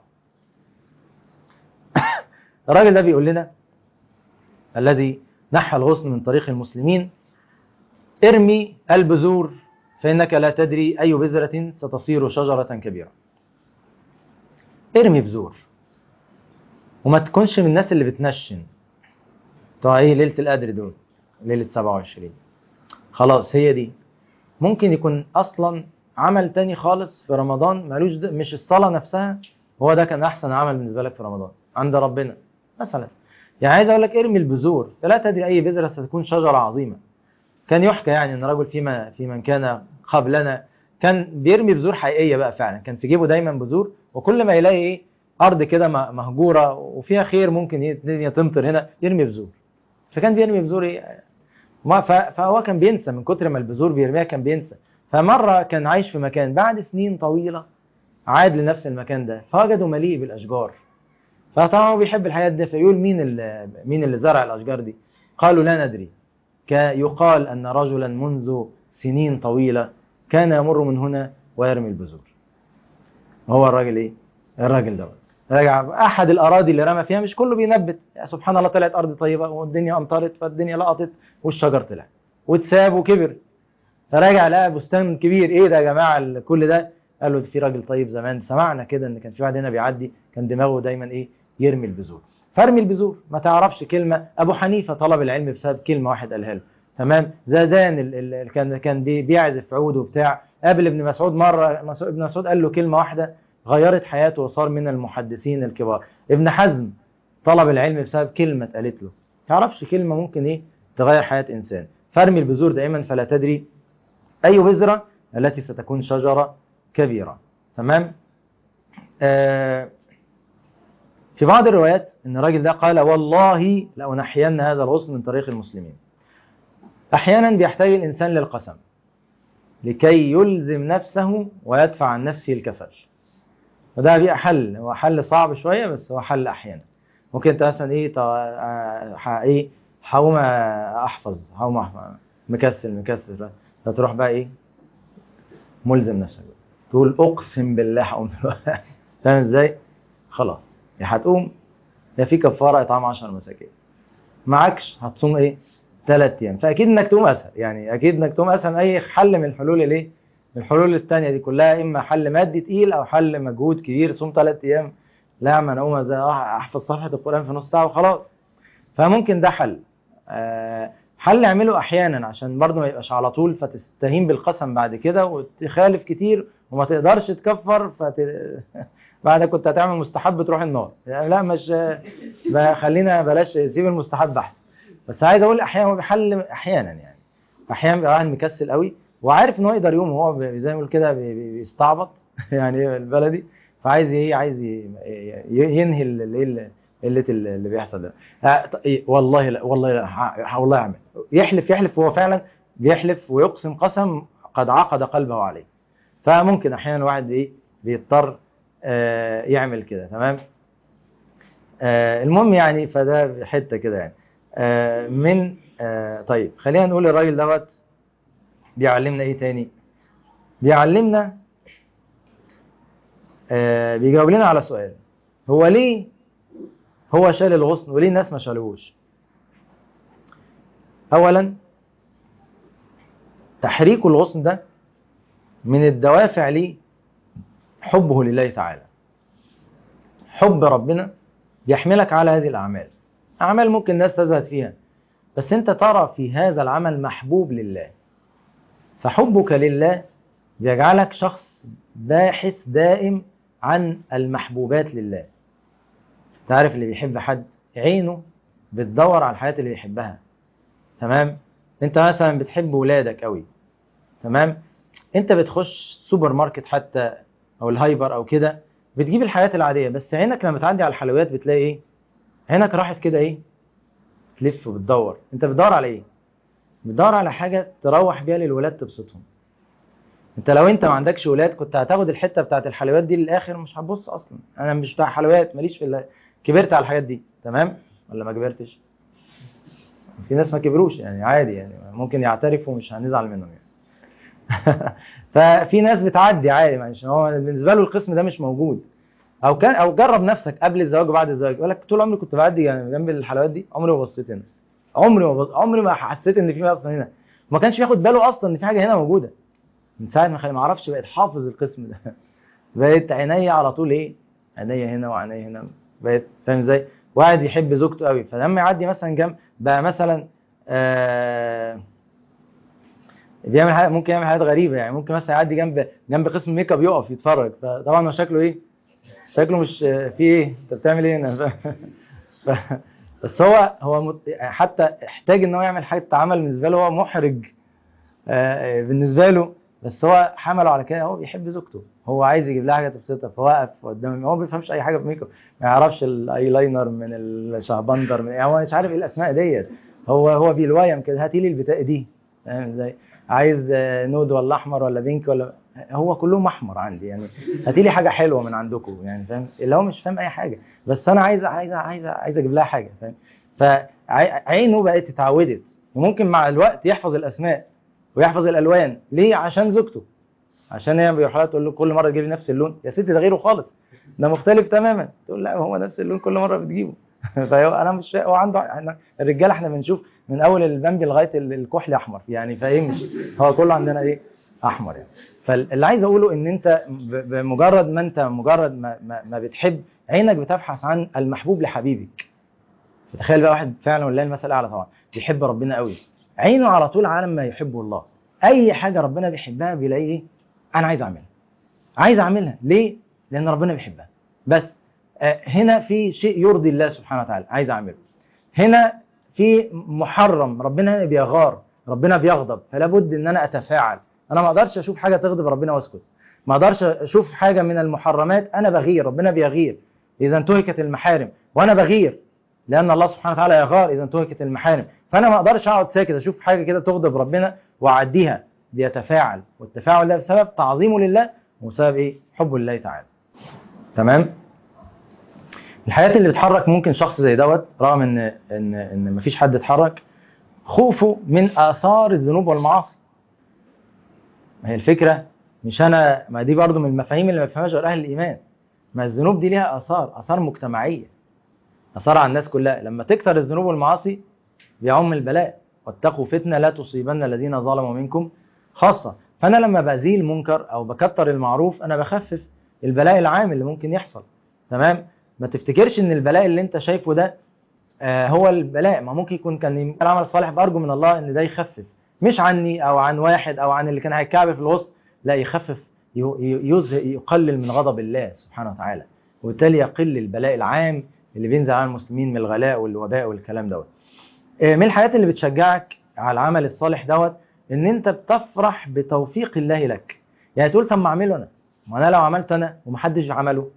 الراجل ده بيقول لنا الذي نحى الغصن من طريق المسلمين ارمي البذور فإنك لا تدري أي بذرة ستصير شجرة كبيرة ارمي بذور وما تكونش من الناس اللي بتنشن بتوع ايه ليلة القدر دول ليلة 27 خلاص هي دي ممكن يكون أصلا عمل تاني خالص في رمضان مالوش مش الصلاة نفسها هو ده كان أحسن عمل بالنسبة لك في رمضان عند ربنا مثلا يعني عايز اقول لك ارمي البذور لا تدري اي بذره ستكون شجره عظيمه كان يحكى يعني ان رجل فيما في من كان قبلنا كان بيرمي بذور حقيقيه بقى فعلا كان في جيبه دايما بذور وكل ما يلاقي ايه ارض كده مهجوره وفيها خير ممكن الدنيا تمطر هنا يرمي بذور فكان بيرمي بذور ايه ما فهو كان بينسى من كتر ما البذور بيرميها كان بينسى فمره كان عايش في مكان بعد سنين طويله عاد لنفس المكان ده فوجده مليء بالاشجار فطبعا هو بيحب الحياة دي فيقول مين اللي مين اللي زرع الأشجار دي؟ قالوا لا ندري يقال أن رجلا منذ سنين طويلة كان يمر من هنا ويرمي البذور. هو الراجل إيه؟ الراجل دوت. رجع أحد الأراضي اللي رمى فيها مش كله بينبت يا سبحان الله طلعت أرض طيبة والدنيا أمطرت فالدنيا لقطت والشجر طلع واتساب وكبر فراجع لقى بستان كبير إيه ده يا جماعة كل ده؟ قال له في راجل طيب زمان سمعنا كده ان كان في واحد هنا بيعدي كان دماغه دايما ايه يرمي البذور فارمي البذور ما تعرفش كلمه ابو حنيفه طلب العلم بسبب كلمه واحد قالها له تمام زادان ال- ال- كان كان بي- بيعزف عود وبتاع قابل ابن مسعود مره مسعود- ابن مسعود قال له كلمه واحده غيرت حياته وصار من المحدثين الكبار ابن حزم طلب العلم بسبب كلمه اتقالت له تعرفش كلمه ممكن ايه تغير حياه انسان فارمي البذور دائما فلا تدري اي بذره التي ستكون شجره كبيره تمام آه في بعض الروايات ان الراجل ده قال والله لأنحين هذا الغصن من طريق المسلمين احيانا بيحتاج الانسان للقسم لكي يلزم نفسه ويدفع عن نفسه الكسل وده بيبقى حل هو حل صعب شويه بس هو حل احيانا ممكن انت مثلا ايه طو... آه، ح- ايه هقوم احفظ هقوم احفظ مكسل مكسل فتروح بقى ايه ملزم نفسك تقول اقسم بالله هقوم دلوقتي فاهم ازاي؟ خلاص يا هتقوم يا في كفاره اطعام 10 مساكين معكش هتصوم ايه؟ ثلاث ايام فاكيد انك تقوم اسهل يعني اكيد انك تقوم اسهل اي حل من الحلول الايه؟ الحلول الثانيه دي كلها اما حل مادي تقيل او حل مجهود كبير صوم ثلاث ايام لا ما انا اقوم أز- احفظ صفحه القران في نص ساعه وخلاص فممكن ده حل آه، حل اعمله احيانا عشان برضه ما يبقاش على طول فتستهين بالقسم بعد كده وتخالف كتير وما تقدرش تكفر فت... بعد كنت هتعمل مستحب تروح النار يعني لا مش بقى خلينا بلاش سيب المستحب احسن بس عايز اقول احيانا هو بيحل احيانا يعني احيانا بيبقى واحد مكسل قوي وعارف ان هو يقدر يقوم وهو بي- زي ما بيقول كده بي- بي- بيستعبط يعني البلدي فعايز ايه عايز ي- ي- ينهي ال- ال- ال- قله ال- اللي بيحصل ده آه، ط- إيه، والله لا والله لا ه- ه- والله اعمل يحلف يحلف هو فعلا بيحلف ويقسم قسم قد عقد قلبه عليه فممكن احيانا الواحد ايه بيضطر آه، يعمل كده تمام آه، المهم يعني فده حته كده يعني آه، من آه، طيب خلينا نقول الراجل دوت بيعلمنا ايه تاني بيعلمنا آه، بيجاوب لنا على سؤال هو ليه هو شال الغصن وليه الناس ما شالوهوش اولا تحريك الغصن ده من الدوافع ليه حبه لله تعالى حب ربنا يحملك على هذه الأعمال أعمال ممكن الناس تزهد فيها بس أنت ترى في هذا العمل محبوب لله فحبك لله بيجعلك شخص باحث دائم عن المحبوبات لله تعرف اللي بيحب حد عينه بتدور على الحاجات اللي بيحبها تمام انت مثلا بتحب ولادك قوي تمام انت بتخش سوبر ماركت حتى او الهايبر او كده بتجيب الحاجات العاديه بس عينك لما تعدي على الحلويات بتلاقي ايه عينك راحت كده ايه تلف وبتدور انت بتدور على ايه بتدور على حاجه تروح بيها للولاد تبسطهم انت لو انت ما عندكش ولاد كنت هتاخد الحته بتاعت الحلويات دي للاخر مش هتبص اصلا انا مش بتاع حلويات ماليش في ال- كبرت على الحاجات دي تمام ولا ما كبرتش في ناس ما كبروش يعني عادي يعني ممكن يعترفوا مش هنزعل منهم يعني ففي ناس بتعدي عادي معلش هو بالنسبه له القسم ده مش موجود او كان او جرب نفسك قبل الزواج وبعد الزواج يقول لك طول عمري كنت بعدي يعني جنب الحلويات دي عمري ما بصيت هنا عمري ما بص... عمري ما حسيت ان في اصلا هنا ما كانش بياخد باله اصلا ان في حاجه هنا موجوده من ساعه ما خلي ما اعرفش بقيت حافظ القسم ده بقيت عينيا على طول ايه عينيا هنا وعينيا هنا بقيت فاهم ازاي واحد يحب زوجته قوي فلما يعدي مثلا جنب بقى مثلا آه بيعمل حاجة ممكن يعمل حاجات غريبه يعني ممكن مثلا يعدي جنب جنب قسم ميك اب يقف يتفرج فطبعا هو شكله ايه شكله مش في ايه انت بتعمل ايه هنا ف... بس هو هو مت... حتى احتاج ان هو يعمل حاجه عمل بالنسبه له هو محرج آه، بالنسبه له بس هو حمله على كده هو بيحب زوجته هو عايز يجيب لها حاجه تبسطها فوقف قدام هو ما بيفهمش اي حاجه في ميك اب ما يعرفش الايلاينر من الشعبندر من يعني هو مش عارف ايه الاسماء ديت هو هو بيلويم كده هاتي لي البتاع دي فاهم ازاي عايز آه، نود ولا احمر ولا بينك ولا هو كلهم احمر عندي يعني هاتي لي حاجه حلوه من عندكم يعني فاهم اللي هو مش فاهم اي حاجه بس انا عايز عايز عايز عايز اجيب لها حاجه فاهم فعينه بقت اتعودت وممكن مع الوقت يحفظ الاسماء ويحفظ الالوان ليه عشان زوجته عشان هي بيروح لها تقول له كل مره تجيب لي نفس اللون يا ستي ده غيره خالص ده مختلف تماما تقول لا هو نفس اللون كل مره بتجيبه فهو انا مش هو عنده احنا الرجاله احنا بنشوف من اول البامبي لغايه ال- الكحل احمر يعني فايه مش هو كله عندنا ايه احمر يعني فاللي عايز اقوله ان انت ب- بمجرد ما انت مجرد ما, ما, ما بتحب عينك بتبحث عن المحبوب لحبيبك تخيل بقى واحد فعلا ولله المثل الاعلى طبعا بيحب ربنا قوي عينه على طول على ما يحبه الله اي حاجه ربنا بيحبها بيلاقيه ايه انا عايز اعملها عايز اعملها ليه لان ربنا بيحبها بس آه، هنا في شيء يرضي الله سبحانه وتعالى عايز اعمله هنا في محرم ربنا هنا بيغار ربنا بيغضب فلا بد ان انا اتفاعل انا ما اقدرش اشوف حاجه تغضب ربنا واسكت ما اقدرش اشوف حاجه من المحرمات انا بغير ربنا بيغير اذا انتهكت المحارم وانا بغير لان الله سبحانه وتعالى يغار اذا انتهكت المحارم فانا ما اقدرش اقعد ساكت اشوف حاجه كده تغضب ربنا واعديها بيتفاعل والتفاعل ده بسبب تعظيمه لله وبسبب ايه حبه لله تعالى تمام الحاجات اللي بتحرك ممكن شخص زي دوت رغم ان ان ان مفيش حد اتحرك خوفه من اثار الذنوب والمعاصي ما هي الفكره مش انا ما دي برضو من المفاهيم اللي ما بيفهمهاش غير اهل الايمان ما الذنوب دي ليها اثار اثار مجتمعيه اثار على الناس كلها لما تكثر الذنوب والمعاصي بيعم البلاء واتقوا فتنه لا تصيبن الذين ظلموا منكم خاصه فانا لما بزيل منكر او بكتر المعروف انا بخفف البلاء العام اللي ممكن يحصل تمام ما تفتكرش ان البلاء اللي انت شايفه ده آه هو البلاء ما ممكن يكون كان العمل الصالح بارجو من الله ان ده يخفف مش عني او عن واحد او عن اللي كان هيتكعب في الوسط لا يخفف ي- ي- يزه- يقلل من غضب الله سبحانه وتعالى وبالتالي يقل البلاء العام اللي بينزل على المسلمين من الغلاء والوباء والكلام دوت آه، من الحاجات اللي بتشجعك على العمل الصالح دوت ان انت بتفرح بتوفيق الله لك يعني تقول طب ما اعمله انا ما انا لو عملت انا ومحدش عمله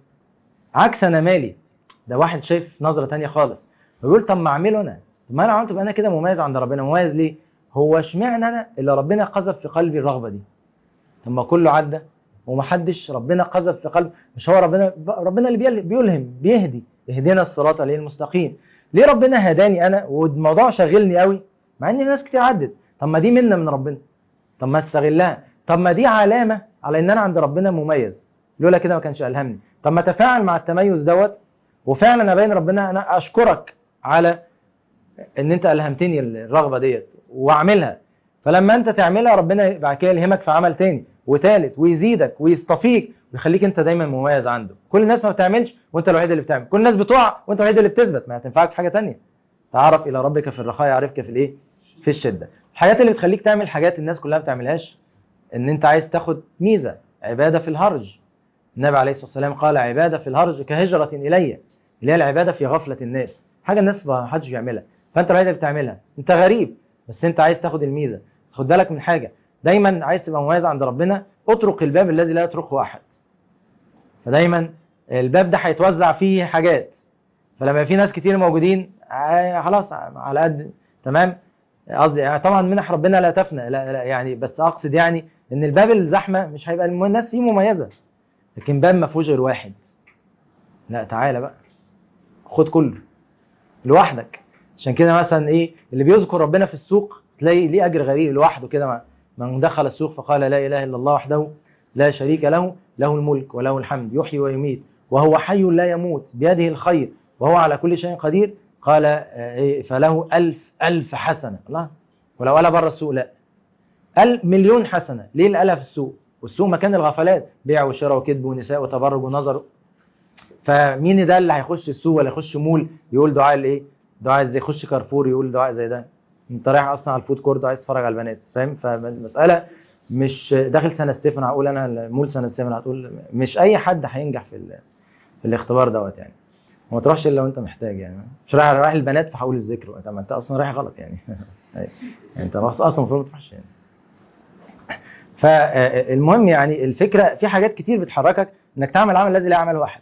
عكس انا مالي ده واحد شايف نظره تانية خالص بيقول طب ما اعمله انا طب ما انا عملته يبقى انا كده مميز عند ربنا مميز ليه هو اشمعنى انا اللي ربنا قذف في قلبي الرغبه دي طب ما كله عدى ومحدش ربنا قذف في قلب مش هو ربنا ربنا اللي بيل- بيلهم بيهدي اهدنا الصراط عليه المستقيم ليه ربنا هداني انا والموضوع شاغلني قوي مع ان ناس كتير عدت طب ما دي منه من ربنا طب ما استغلها طب ما دي علامه على ان انا عند ربنا مميز لولا كده ما كانش الهمني طب ما تفاعل مع التميز دوت وفعلا ابين ربنا انا اشكرك على ان انت الهمتني الرغبه ديت واعملها فلما انت تعملها ربنا بعد كده يلهمك في عمل تاني وتالت ويزيدك ويصطفيك ويخليك انت دايما مميز عنده كل الناس ما بتعملش وانت الوحيد اللي بتعمل كل الناس بتقع وانت الوحيد اللي بتثبت ما هتنفعك في حاجه تانية تعرف الى ربك في الرخاء يعرفك في الايه في الشده الحاجات اللي بتخليك تعمل حاجات الناس كلها ما بتعملهاش ان انت عايز تاخد ميزه عباده في الهرج النبي عليه الصلاه والسلام قال عباده في الهرج كهجره الي اللي هي العباده في غفله الناس حاجه الناس ما حدش بيعملها فانت الوحيد اللي بتعملها انت غريب بس انت عايز تاخد الميزه خد بالك من حاجه دايما عايز تبقى مميز عند ربنا اطرق الباب الذي لا يطرقه احد فدايما الباب ده هيتوزع فيه حاجات فلما يبقى في ناس كتير موجودين آه، خلاص على قد تمام قصدي يعني طبعا منح ربنا لا تفنى لا, لا يعني بس اقصد يعني ان الباب الزحمه مش هيبقى الم- الناس فيه مميزه لكن باب ما فيهوش غير واحد لا تعالى بقى خد كله لوحدك عشان كده مثلا ايه اللي بيذكر ربنا في السوق تلاقي ليه اجر غريب لوحده كده مع- من دخل السوق فقال لا اله الا الله وحده لا شريك له له الملك وله الحمد يحيي ويميت وهو حي لا يموت بيده الخير وهو على كل شيء قدير قال آه، إيه، فله ألف ألف حسنة الله ولو قالها بره السوق لا قال مليون حسنة ليه اللي قالها في السوق والسوق مكان الغفلات بيع وشراء وكذب ونساء وتبرج ونظر فمين ده اللي هيخش السوق ولا يخش مول يقول دعاء الايه دعاء زي يخش كارفور يقول دعاء زي ده انت رايح اصلا على الفود كورت عايز تتفرج على البنات فاهم فالمساله مش داخل سنه ستيفن هقول انا مول سنه ستيفن هتقول مش اي حد هينجح في ال- في الاختبار دوت يعني وما تروحش الا وانت محتاج يعني مش رايح رايح البنات فحول الذكر طب ما انت اصلا رايح غلط يعني يعني انت اصلا المفروض ما تروحش يعني فالمهم يعني الفكره في حاجات كتير بتحركك انك تعمل العمل الذي لا يعمله احد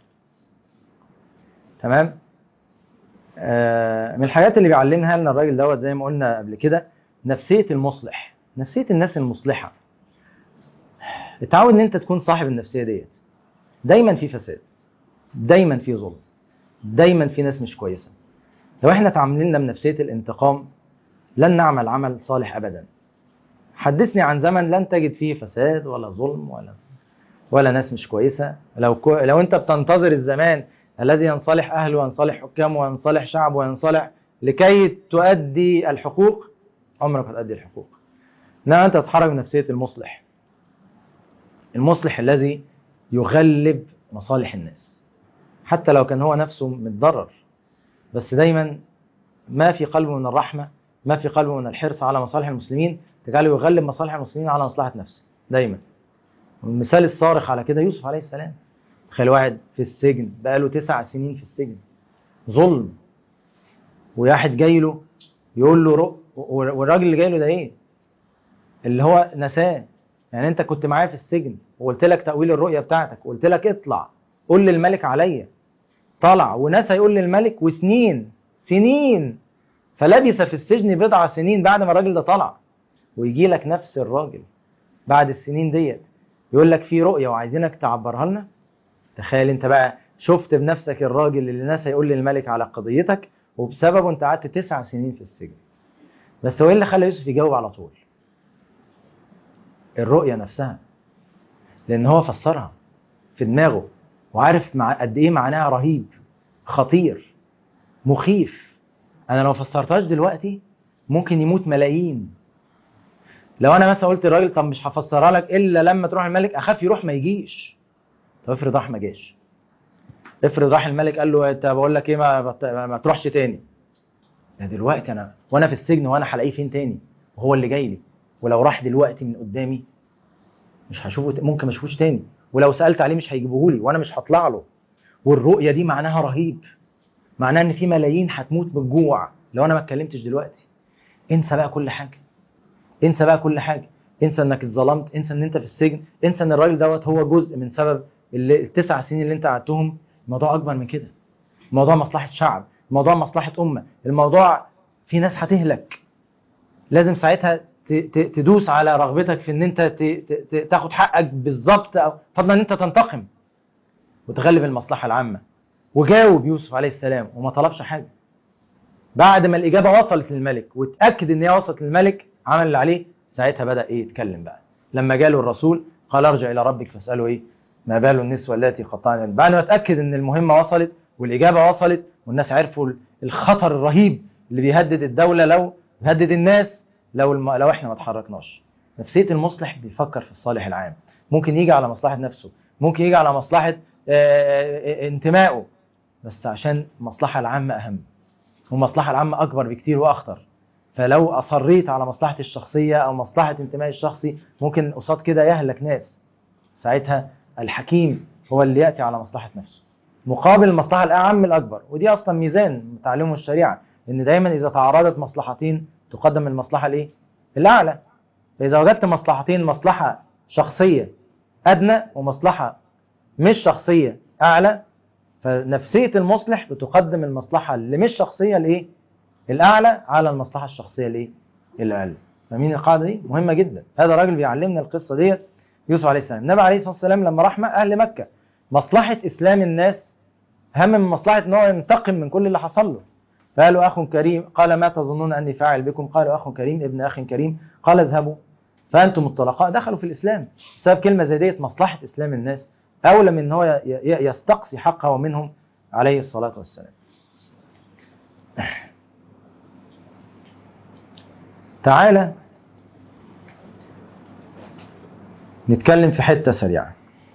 تمام آه، من الحاجات اللي بيعلمها لنا الراجل دوت زي ما قلنا قبل كده نفسيه المصلح نفسيه الناس المصلحه اتعود ان انت تكون صاحب النفسيه ديت دايما في فساد دايما في ظلم دايما في ناس مش كويسه لو احنا تعاملنا بنفسيه الانتقام لن نعمل عمل صالح ابدا حدثني عن زمن لن تجد فيه فساد ولا ظلم ولا ولا ناس مش كويسه لو كو... لو انت بتنتظر الزمان الذي ينصلح اهله وينصلح حكامه وينصلح شعبه وينصلح لكي تؤدي الحقوق عمرك ما تؤدي الحقوق انما انت تتحرك بنفسيه المصلح المصلح الذي يغلب مصالح الناس حتى لو كان هو نفسه متضرر بس دايما ما في قلبه من الرحمة ما في قلبه من الحرص على مصالح المسلمين تجعله يغلب مصالح المسلمين على مصلحة نفسه دايما والمثال الصارخ على كده يوسف عليه السلام تخيل واحد في السجن بقاله تسع سنين في السجن ظلم وواحد جاي له يقول له رق والراجل اللي جاي له ده ايه؟ اللي هو نساه يعني انت كنت معايا في السجن وقلت لك تأويل الرؤية بتاعتك وقلت لك اطلع قول للملك عليا طلع ونسى يقول للملك وسنين سنين فلبث في السجن بضع سنين بعد ما الراجل ده طلع ويجي لك نفس الراجل بعد السنين ديت يقول لك في رؤية وعايزينك تعبرها لنا تخيل انت بقى شفت بنفسك الراجل اللي نسى يقول للملك على قضيتك وبسببه انت قعدت تسع سنين في السجن بس هو ايه اللي خلى يوسف يجاوب على طول الرؤية نفسها لان هو فسرها في دماغه وعارف مع قد ايه معناها رهيب خطير مخيف انا لو فسرتهاش دلوقتي ممكن يموت ملايين لو انا مثلا قلت للراجل طب مش هفسرها لك الا لما تروح الملك اخاف يروح ما يجيش طب افرض راح ما جاش افرض راح الملك قال له انت بقول لك ايه ما, بت- ما, ما تروحش تاني ده دلوقتي انا وانا في السجن وانا هلاقيه فين تاني وهو اللي جاي لي ولو راح دلوقتي من قدامي مش هشوفه ت- ممكن ما اشوفوش تاني ولو سالت عليه مش هيجيبوه لي وانا مش هطلع له والرؤيه دي معناها رهيب معناها ان في ملايين هتموت بالجوع لو انا ما اتكلمتش دلوقتي انسى بقى كل حاجه انسى بقى كل حاجه انسى انك اتظلمت انسى ان انت في السجن انسى ان الراجل دوت هو جزء من سبب اللي التسع سنين اللي انت قعدتهم الموضوع اكبر من كده الموضوع مصلحه شعب الموضوع مصلحه امه الموضوع في ناس هتهلك لازم ساعتها ت- ت- تدوس على رغبتك في ان انت ت- ت- ت- تاخد حقك بالظبط او فضلا ان انت تنتقم وتغلب المصلحه العامه وجاوب يوسف عليه السلام وما طلبش حاجه بعد ما الاجابه وصلت للملك واتاكد ان هي وصلت للملك عمل اللي عليه ساعتها بدا ايه يتكلم بقى لما جاله الرسول قال ارجع الى ربك فاساله ايه ما بال النسوه اللاتي قطعن اليد. بعد ما اتاكد ان المهمه وصلت والاجابه وصلت والناس عرفوا الخطر الرهيب اللي بيهدد الدوله لو بيهدد الناس لو الم... لو احنا ما اتحركناش نفسيه المصلح بيفكر في الصالح العام ممكن يجي على مصلحه نفسه ممكن يجي على مصلحه آه، آه، انتمائه بس عشان المصلحه العامه اهم والمصلحه العامه اكبر بكتير واخطر فلو اصريت على مصلحتي الشخصيه او مصلحه انتمائي الشخصي ممكن قصاد كده يهلك ناس ساعتها الحكيم هو اللي ياتي على مصلحه نفسه مقابل المصلحه الاعم الاكبر ودي اصلا ميزان تعليم الشريعه ان دايما اذا تعارضت مصلحتين تقدم المصلحه الايه الاعلى فاذا وجدت مصلحتين مصلحه شخصيه ادنى ومصلحه مش شخصيه اعلى فنفسيه المصلح بتقدم المصلحه اللي مش شخصيه الايه الاعلى على المصلحه الشخصيه الايه الاقل فاهمين القاعده دي مهمه جدا هذا راجل بيعلمنا القصه ديت يوسف عليه السلام النبي عليه الصلاه والسلام لما راح اهل مكه مصلحه اسلام الناس اهم من مصلحه ان هو ينتقم من كل اللي حصل له فقالوا اخ كريم قال ما تظنون اني فاعل بكم قالوا اخ كريم ابن اخ كريم قال اذهبوا فانتم الطلقاء دخلوا في الاسلام بسبب كلمه زي ديت مصلحه اسلام الناس اولى من ان هو ي- ي- يستقصي حقه منهم عليه الصلاه والسلام تعالى نتكلم في حته سريعه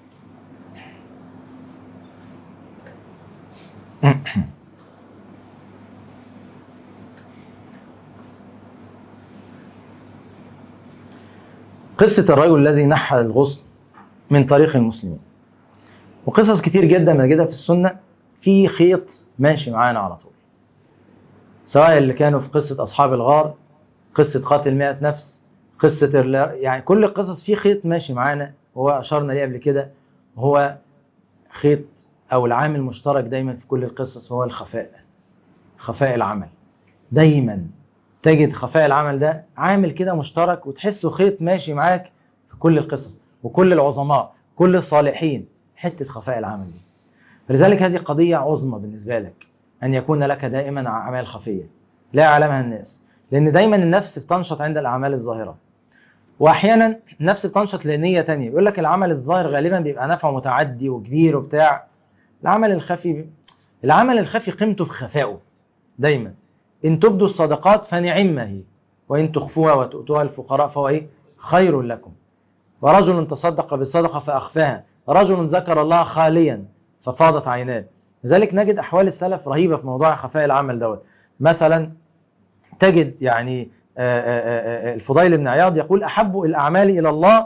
قصة الرجل الذي نحى الغصن من طريق المسلمين وقصص كتير جدا موجودة في السنة في خيط ماشي معانا على طول سواء اللي كانوا في قصة أصحاب الغار قصة قاتل مئة نفس قصة ال- يعني كل القصص في خيط ماشي معانا وهو أشرنا ليه قبل كده هو خيط أو العامل المشترك دايما في كل القصص هو الخفاء خفاء العمل دايما تجد خفاء العمل ده عامل كده مشترك وتحسه خيط ماشي معاك في كل القصص وكل العظماء كل الصالحين حتة خفاء العمل دي لذلك هذه قضية عظمى بالنسبة لك أن يكون لك دائما أعمال خفية لا يعلمها الناس لأن دايما النفس بتنشط عند الأعمال الظاهرة وأحيانا النفس بتنشط لنية تانية يقول لك العمل الظاهر غالبا بيبقى نفعه متعدي وكبير وبتاع العمل الخفي العمل الخفي قيمته في خفائه دايما إن تبدوا الصدقات فنعمة هي وإن تخفوها وتؤتوها الفقراء فهو إيه خير لكم ورجل تصدق بالصدقة فأخفاها رجل ذكر الله خاليا ففاضت عيناه لذلك نجد أحوال السلف رهيبة في موضوع خفاء العمل دوت مثلا تجد يعني آه، آه، آه، الفضيل بن عياض يقول أحب الأعمال إلى الله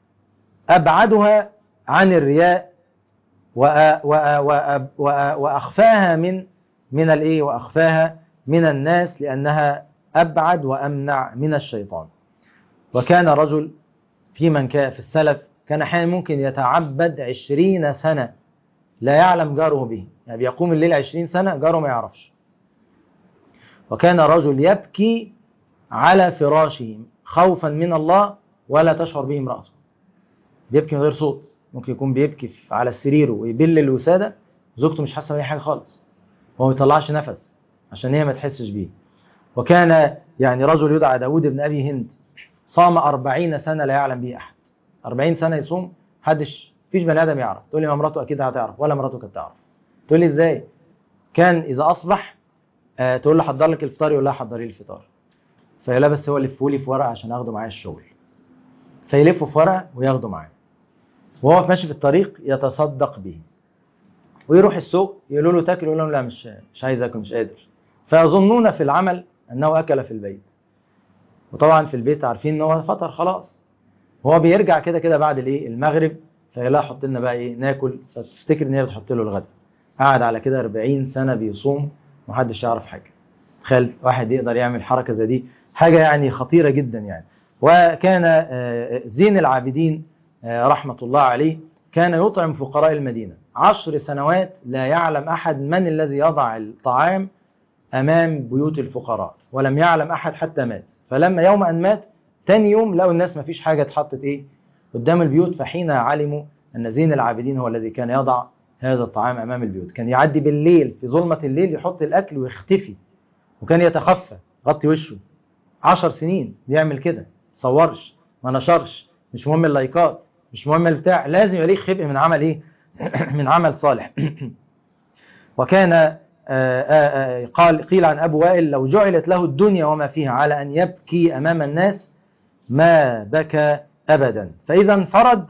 أبعدها عن الرياء وأ- وأ- وأ- وأ- وأخفاها من من الإيه وأخفاها من الناس لأنها أبعد وأمنع من الشيطان وكان رجل في من كان في السلف كان أحيانا ممكن يتعبد عشرين سنة لا يعلم جاره به يعني بيقوم الليل عشرين سنة جاره ما يعرفش وكان رجل يبكي على فراشه خوفا من الله ولا تشعر به امرأته بيبكي من غير صوت ممكن يكون بيبكي في- على سريره ويبل الوسادة زوجته مش حاسة بأي حاجة خالص هو ما بيطلعش نفس عشان هي ما تحسش بيه وكان يعني رجل يدعى داود بن أبي هند صام أربعين سنة لا يعلم به أحد أربعين سنة يصوم محدش فيش بني آدم يعرف تقول لي ما مراته أكيد هتعرف ولا مراته كانت تعرف تقول لي إزاي كان إذا أصبح آه تقول له حضر لك الفطار يقول لها حضري لي الفطار فيقول لها بس هو لفه لي في ورقة عشان أخده معايا الشغل فيلفه في ورقة وياخده معاه وهو ماشي في الطريق يتصدق به ويروح السوق يقولوا له تاكل يقول لهم لا مش مش عايز اكل مش قادر فيظنون في العمل انه اكل في البيت وطبعا في البيت عارفين ان هو فطر خلاص هو بيرجع كده كده بعد الايه المغرب فيقول لها حط لنا بقى ايه ناكل فتفتكر ان هي بتحط له الغدا قعد على كده 40 سنه بيصوم محدش يعرف حاجه تخيل واحد يقدر يعمل حركه زي دي حاجه يعني خطيره جدا يعني وكان آه، زين العابدين آه، رحمه الله عليه كان يطعم فقراء المدينه عشر سنوات لا يعلم احد من الذي يضع الطعام امام بيوت الفقراء ولم يعلم احد حتى مات فلما يوم ان مات تاني يوم لقوا الناس ما فيش حاجه اتحطت ايه قدام البيوت فحين علموا ان زين العابدين هو الذي كان يضع هذا الطعام امام البيوت كان يعدي بالليل في ظلمه الليل يحط الاكل ويختفي وكان يتخفى غطي وشه عشر سنين بيعمل كده صورش ما نشرش مش مهم اللايكات مش مهم البتاع لازم يبقى ليه خبء من عمل ايه من عمل صالح وكان آه، آه، آه، قال قيل عن ابو وائل لو جعلت له الدنيا وما فيها على ان يبكي امام الناس ما بكى ابدا فاذا انفرد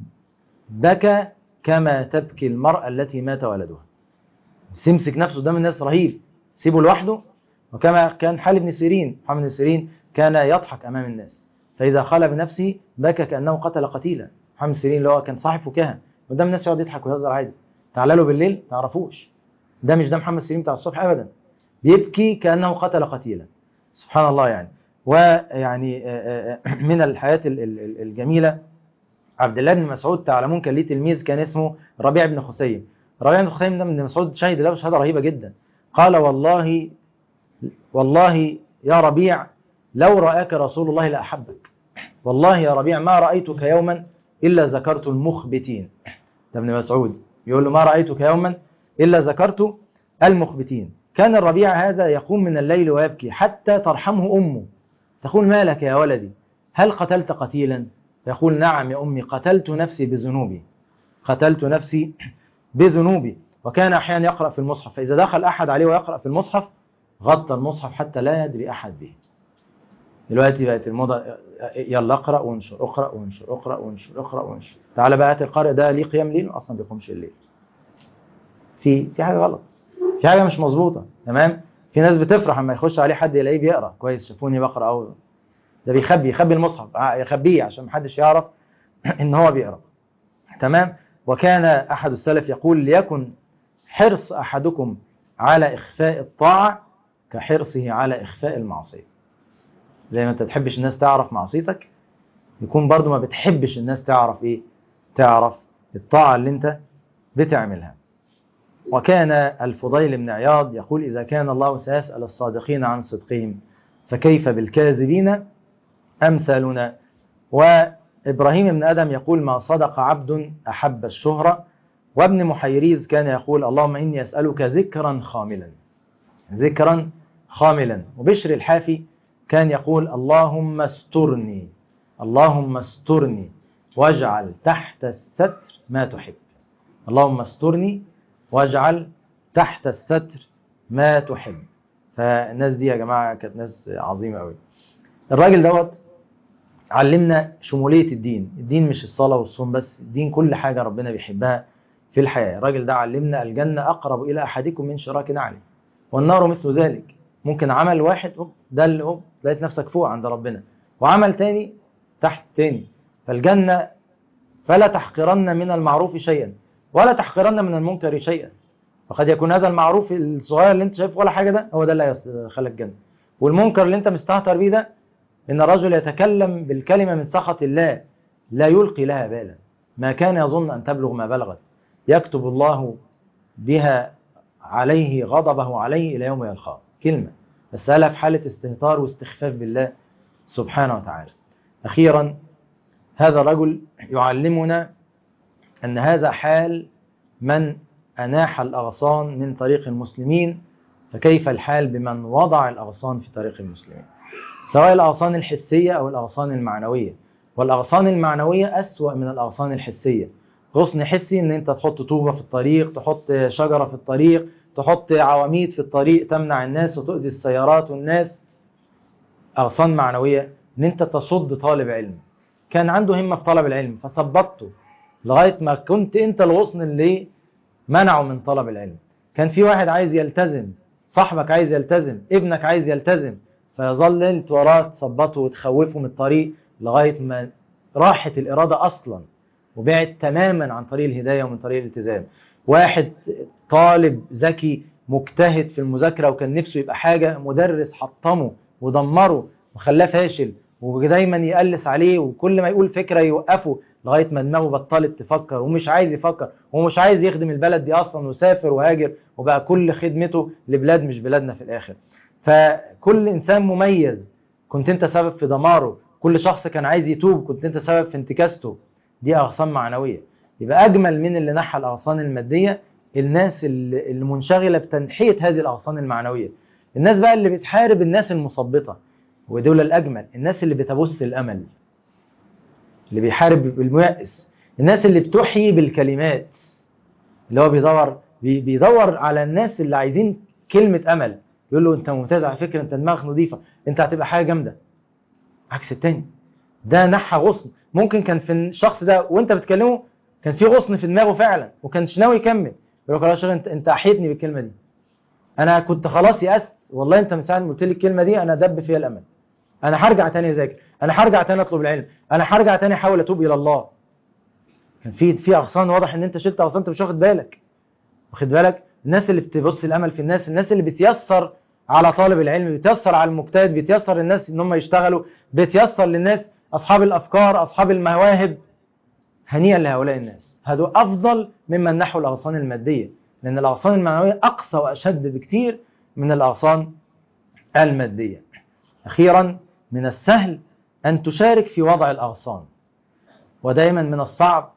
بكى كما تبكي المرأة التي مات ولدها سيمسك نفسه قدام الناس رهيب سيبه لوحده وكما كان حال ابن سيرين محمد بن سيرين كان يضحك امام الناس فاذا خلى بنفسه بكى كانه قتل قتيلا محمد بن سيرين اللي هو كان صاحب فكاهه قدام الناس يقعد يضحك ويهزر عادي تعالى له بالليل تعرفوش ده مش ده محمد سيرين بتاع الصبح ابدا بيبكي كانه قتل قتيلا سبحان الله يعني ويعني آه، آه، من الحياه ال- ال- ال- الجميله عبد الله بن مسعود تعلمون كان ليه تلميذ كان اسمه ربيع بن خثيم ربيع بن خثيم ده من مسعود شهد له شهاده رهيبه جدا قال والله والله يا ربيع لو رآك رسول الله لأحبك والله يا ربيع ما رأيتك يوما إلا ذكرت المخبتين ده ابن مسعود يقول له ما رأيتك يوما إلا ذكرت المخبتين كان الربيع هذا يقوم من الليل ويبكي حتى ترحمه أمه تقول ما لك يا ولدي هل قتلت قتيلا يقول نعم يا أمي قتلت نفسي بذنوبي قتلت نفسي بذنوبي وكان أحيانا يقرأ في المصحف فإذا دخل أحد عليه ويقرأ في المصحف غطى المصحف حتى لا يدري أحد به دلوقتي بقت الموضة يلا اقرأ وانشر اقرأ وانشر اقرأ وانشر اقرأ وانشر تعالى بقى هات القارئ ده ليه قيام ليل اصلا ما بيقومش الليل في في حاجة غلط في حاجة مش مظبوطة تمام في ناس بتفرح لما يخش عليه حد يلاقيه بيقرأ كويس شافوني بقرأ او ده بيخبي يخبي المصحف ع- يخبيه عشان محدش يعرف ان هو بيقرأ تمام وكان احد السلف يقول ليكن حرص احدكم على اخفاء الطاعة كحرصه على اخفاء المعصية زي ما انت تحبش الناس تعرف معصيتك يكون برضو ما بتحبش الناس تعرف ايه تعرف الطاعة اللي انت بتعملها وكان الفضيل بن عياض يقول إذا كان الله سيسأل الصادقين عن صدقهم فكيف بالكاذبين أمثالنا وإبراهيم بن آدم يقول ما صدق عبد أحب الشهرة وابن محيريز كان يقول اللهم إني أسألك ذكرا خاملا ذكرا خاملا وبشر الحافي كان يقول اللهم استرني اللهم استرني واجعل تحت الستر ما تحب اللهم استرني واجعل تحت الستر ما تحب فالناس دي يا جماعة كانت ناس عظيمة قوي الراجل دوت علمنا شمولية الدين الدين مش الصلاة والصوم بس الدين كل حاجة ربنا بيحبها في الحياة الراجل ده علمنا الجنة أقرب إلى أحدكم من شراك نعله والنار مثل ذلك ممكن عمل واحد هوب ده اللي هوب لقيت نفسك فوق عند ربنا وعمل تاني تحت تاني فالجنة فلا تحقرن من المعروف شيئا ولا تحقرن من المنكر شيئا فقد يكون هذا المعروف الصغير اللي انت شايفه ولا حاجة ده هو ده اللي هيدخلك الجنة والمنكر اللي انت مستهتر بيه ده ان الرجل يتكلم بالكلمة من سخط الله لا يلقي لها بالا ما كان يظن ان تبلغ ما بلغت يكتب الله بها عليه غضبه عليه الى يوم يلقاه كلمة بس قالها في حالة استهتار واستخفاف بالله سبحانه وتعالى أخيرا هذا الرجل يعلمنا أن هذا حال من أناح الأغصان من طريق المسلمين فكيف الحال بمن وضع الأغصان في طريق المسلمين سواء الأغصان الحسية أو الأغصان المعنوية والأغصان المعنوية أسوأ من الأغصان الحسية غصن حسي ان انت تحط طوبة في الطريق تحط شجرة في الطريق تحط عواميد في الطريق تمنع الناس وتؤذي السيارات والناس أغصان معنوية ان انت تصد طالب علم كان عنده همة في طلب العلم فثبطته لغاية ما كنت انت الغصن اللي منعه من طلب العلم كان في واحد عايز يلتزم صاحبك عايز يلتزم ابنك عايز يلتزم فيظل انت وراه تثبطه وتخوفه من الطريق لغاية ما راحت الإرادة أصلا وبعد تماما عن طريق الهداية ومن طريق الالتزام واحد طالب ذكي مجتهد في المذاكرة وكان نفسه يبقى حاجة مدرس حطمه ودمره وخلاه فاشل ودايما يقلس عليه وكل ما يقول فكرة يوقفه لغاية ما دماغه بطلت تفكر ومش عايز يفكر ومش عايز يخدم البلد دي أصلا وسافر وهاجر وبقى كل خدمته لبلاد مش بلادنا في الآخر فكل إنسان مميز كنت أنت سبب في دماره كل شخص كان عايز يتوب كنت أنت سبب في انتكاسته دي أغصان معنوية يبقى أجمل من اللي نحى الأغصان المادية الناس اللي اللي منشغلة بتنحية هذه الأغصان المعنوية الناس بقى اللي بتحارب الناس المثبطة ودول الأجمل الناس اللي بتبث الأمل اللي بيحارب بالميأس الناس اللي بتحيي بالكلمات اللي هو بيدور بي- بيدور على الناس اللي عايزين كلمة أمل يقول له أنت ممتاز على فكرة أنت دماغك نظيفة أنت هتبقى حاجة جامدة عكس التاني ده نحى غصن ممكن كان في الشخص ده وانت بتكلمه كان في غصن في دماغه فعلا وكانش ناوي يكمل يقول لك يا شيخ انت انت احيتني بالكلمه دي انا كنت خلاص يأست والله انت من ساعه ما قلت لي الكلمه دي انا دب فيها الامل انا هرجع تاني اذاكر انا هرجع تاني اطلب العلم انا هرجع تاني احاول اتوب الى الله كان في في اغصان واضح ان انت شلت اغصان انت مش واخد بالك واخد بالك الناس اللي بتبص الامل في الناس الناس اللي بتيسر على طالب العلم بتيسر على المجتهد بتيسر للناس ان هم يشتغلوا بتيسر للناس اصحاب الافكار اصحاب المواهب هنيئا لهؤلاء الناس هذول افضل ممن نحو الاغصان الماديه لان الاغصان المعنويه اقسى واشد بكثير من الاغصان الماديه اخيرا من السهل ان تشارك في وضع الاغصان ودائما من الصعب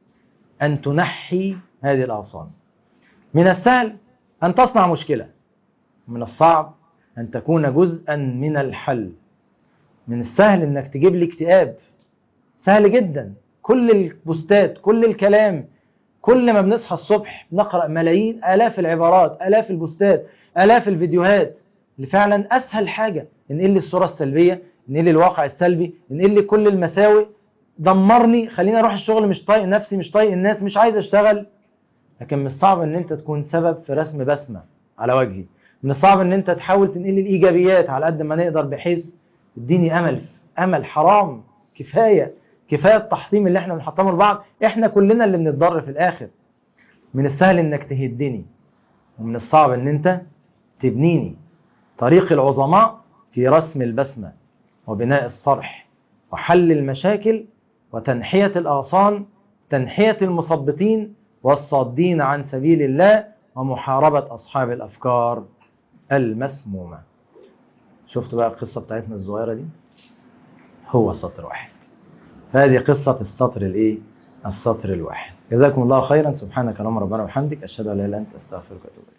ان تنحي هذه الاغصان من السهل ان تصنع مشكله من الصعب ان تكون جزءا من الحل من السهل انك تجيب لي اكتئاب سهل جدا كل البوستات كل الكلام كل ما بنصحى الصبح نقرأ ملايين آلاف العبارات آلاف البوستات آلاف الفيديوهات اللي فعلا أسهل حاجة ننقل لي الصورة السلبية ننقل لي الواقع السلبي ننقل لي كل المساوئ دمرني خليني أروح الشغل مش طايق نفسي مش طايق الناس مش عايز أشتغل لكن من الصعب ان انت تكون سبب في رسم بسمة على وجهي من الصعب ان انت تحاول تنقل لي الايجابيات على قد ما نقدر بحيث تديني امل امل حرام كفايه كفايه التحطيم اللي احنا بنحطمه لبعض احنا كلنا اللي بنتضر في الاخر من السهل انك تهدني ومن الصعب ان انت تبنيني طريق العظماء في رسم البسمه وبناء الصرح وحل المشاكل وتنحيه الاغصان تنحيه المثبطين والصادين عن سبيل الله ومحاربه اصحاب الافكار المسمومه شفتوا بقى القصه بتاعتنا الصغيره دي هو سطر واحد فهذه قصة السطر الايه السطر الواحد جزاكم الله خيرا سبحانك اللهم ربنا وبحمدك اشهد ان لا اله الا انت استغفرك واتوب اليك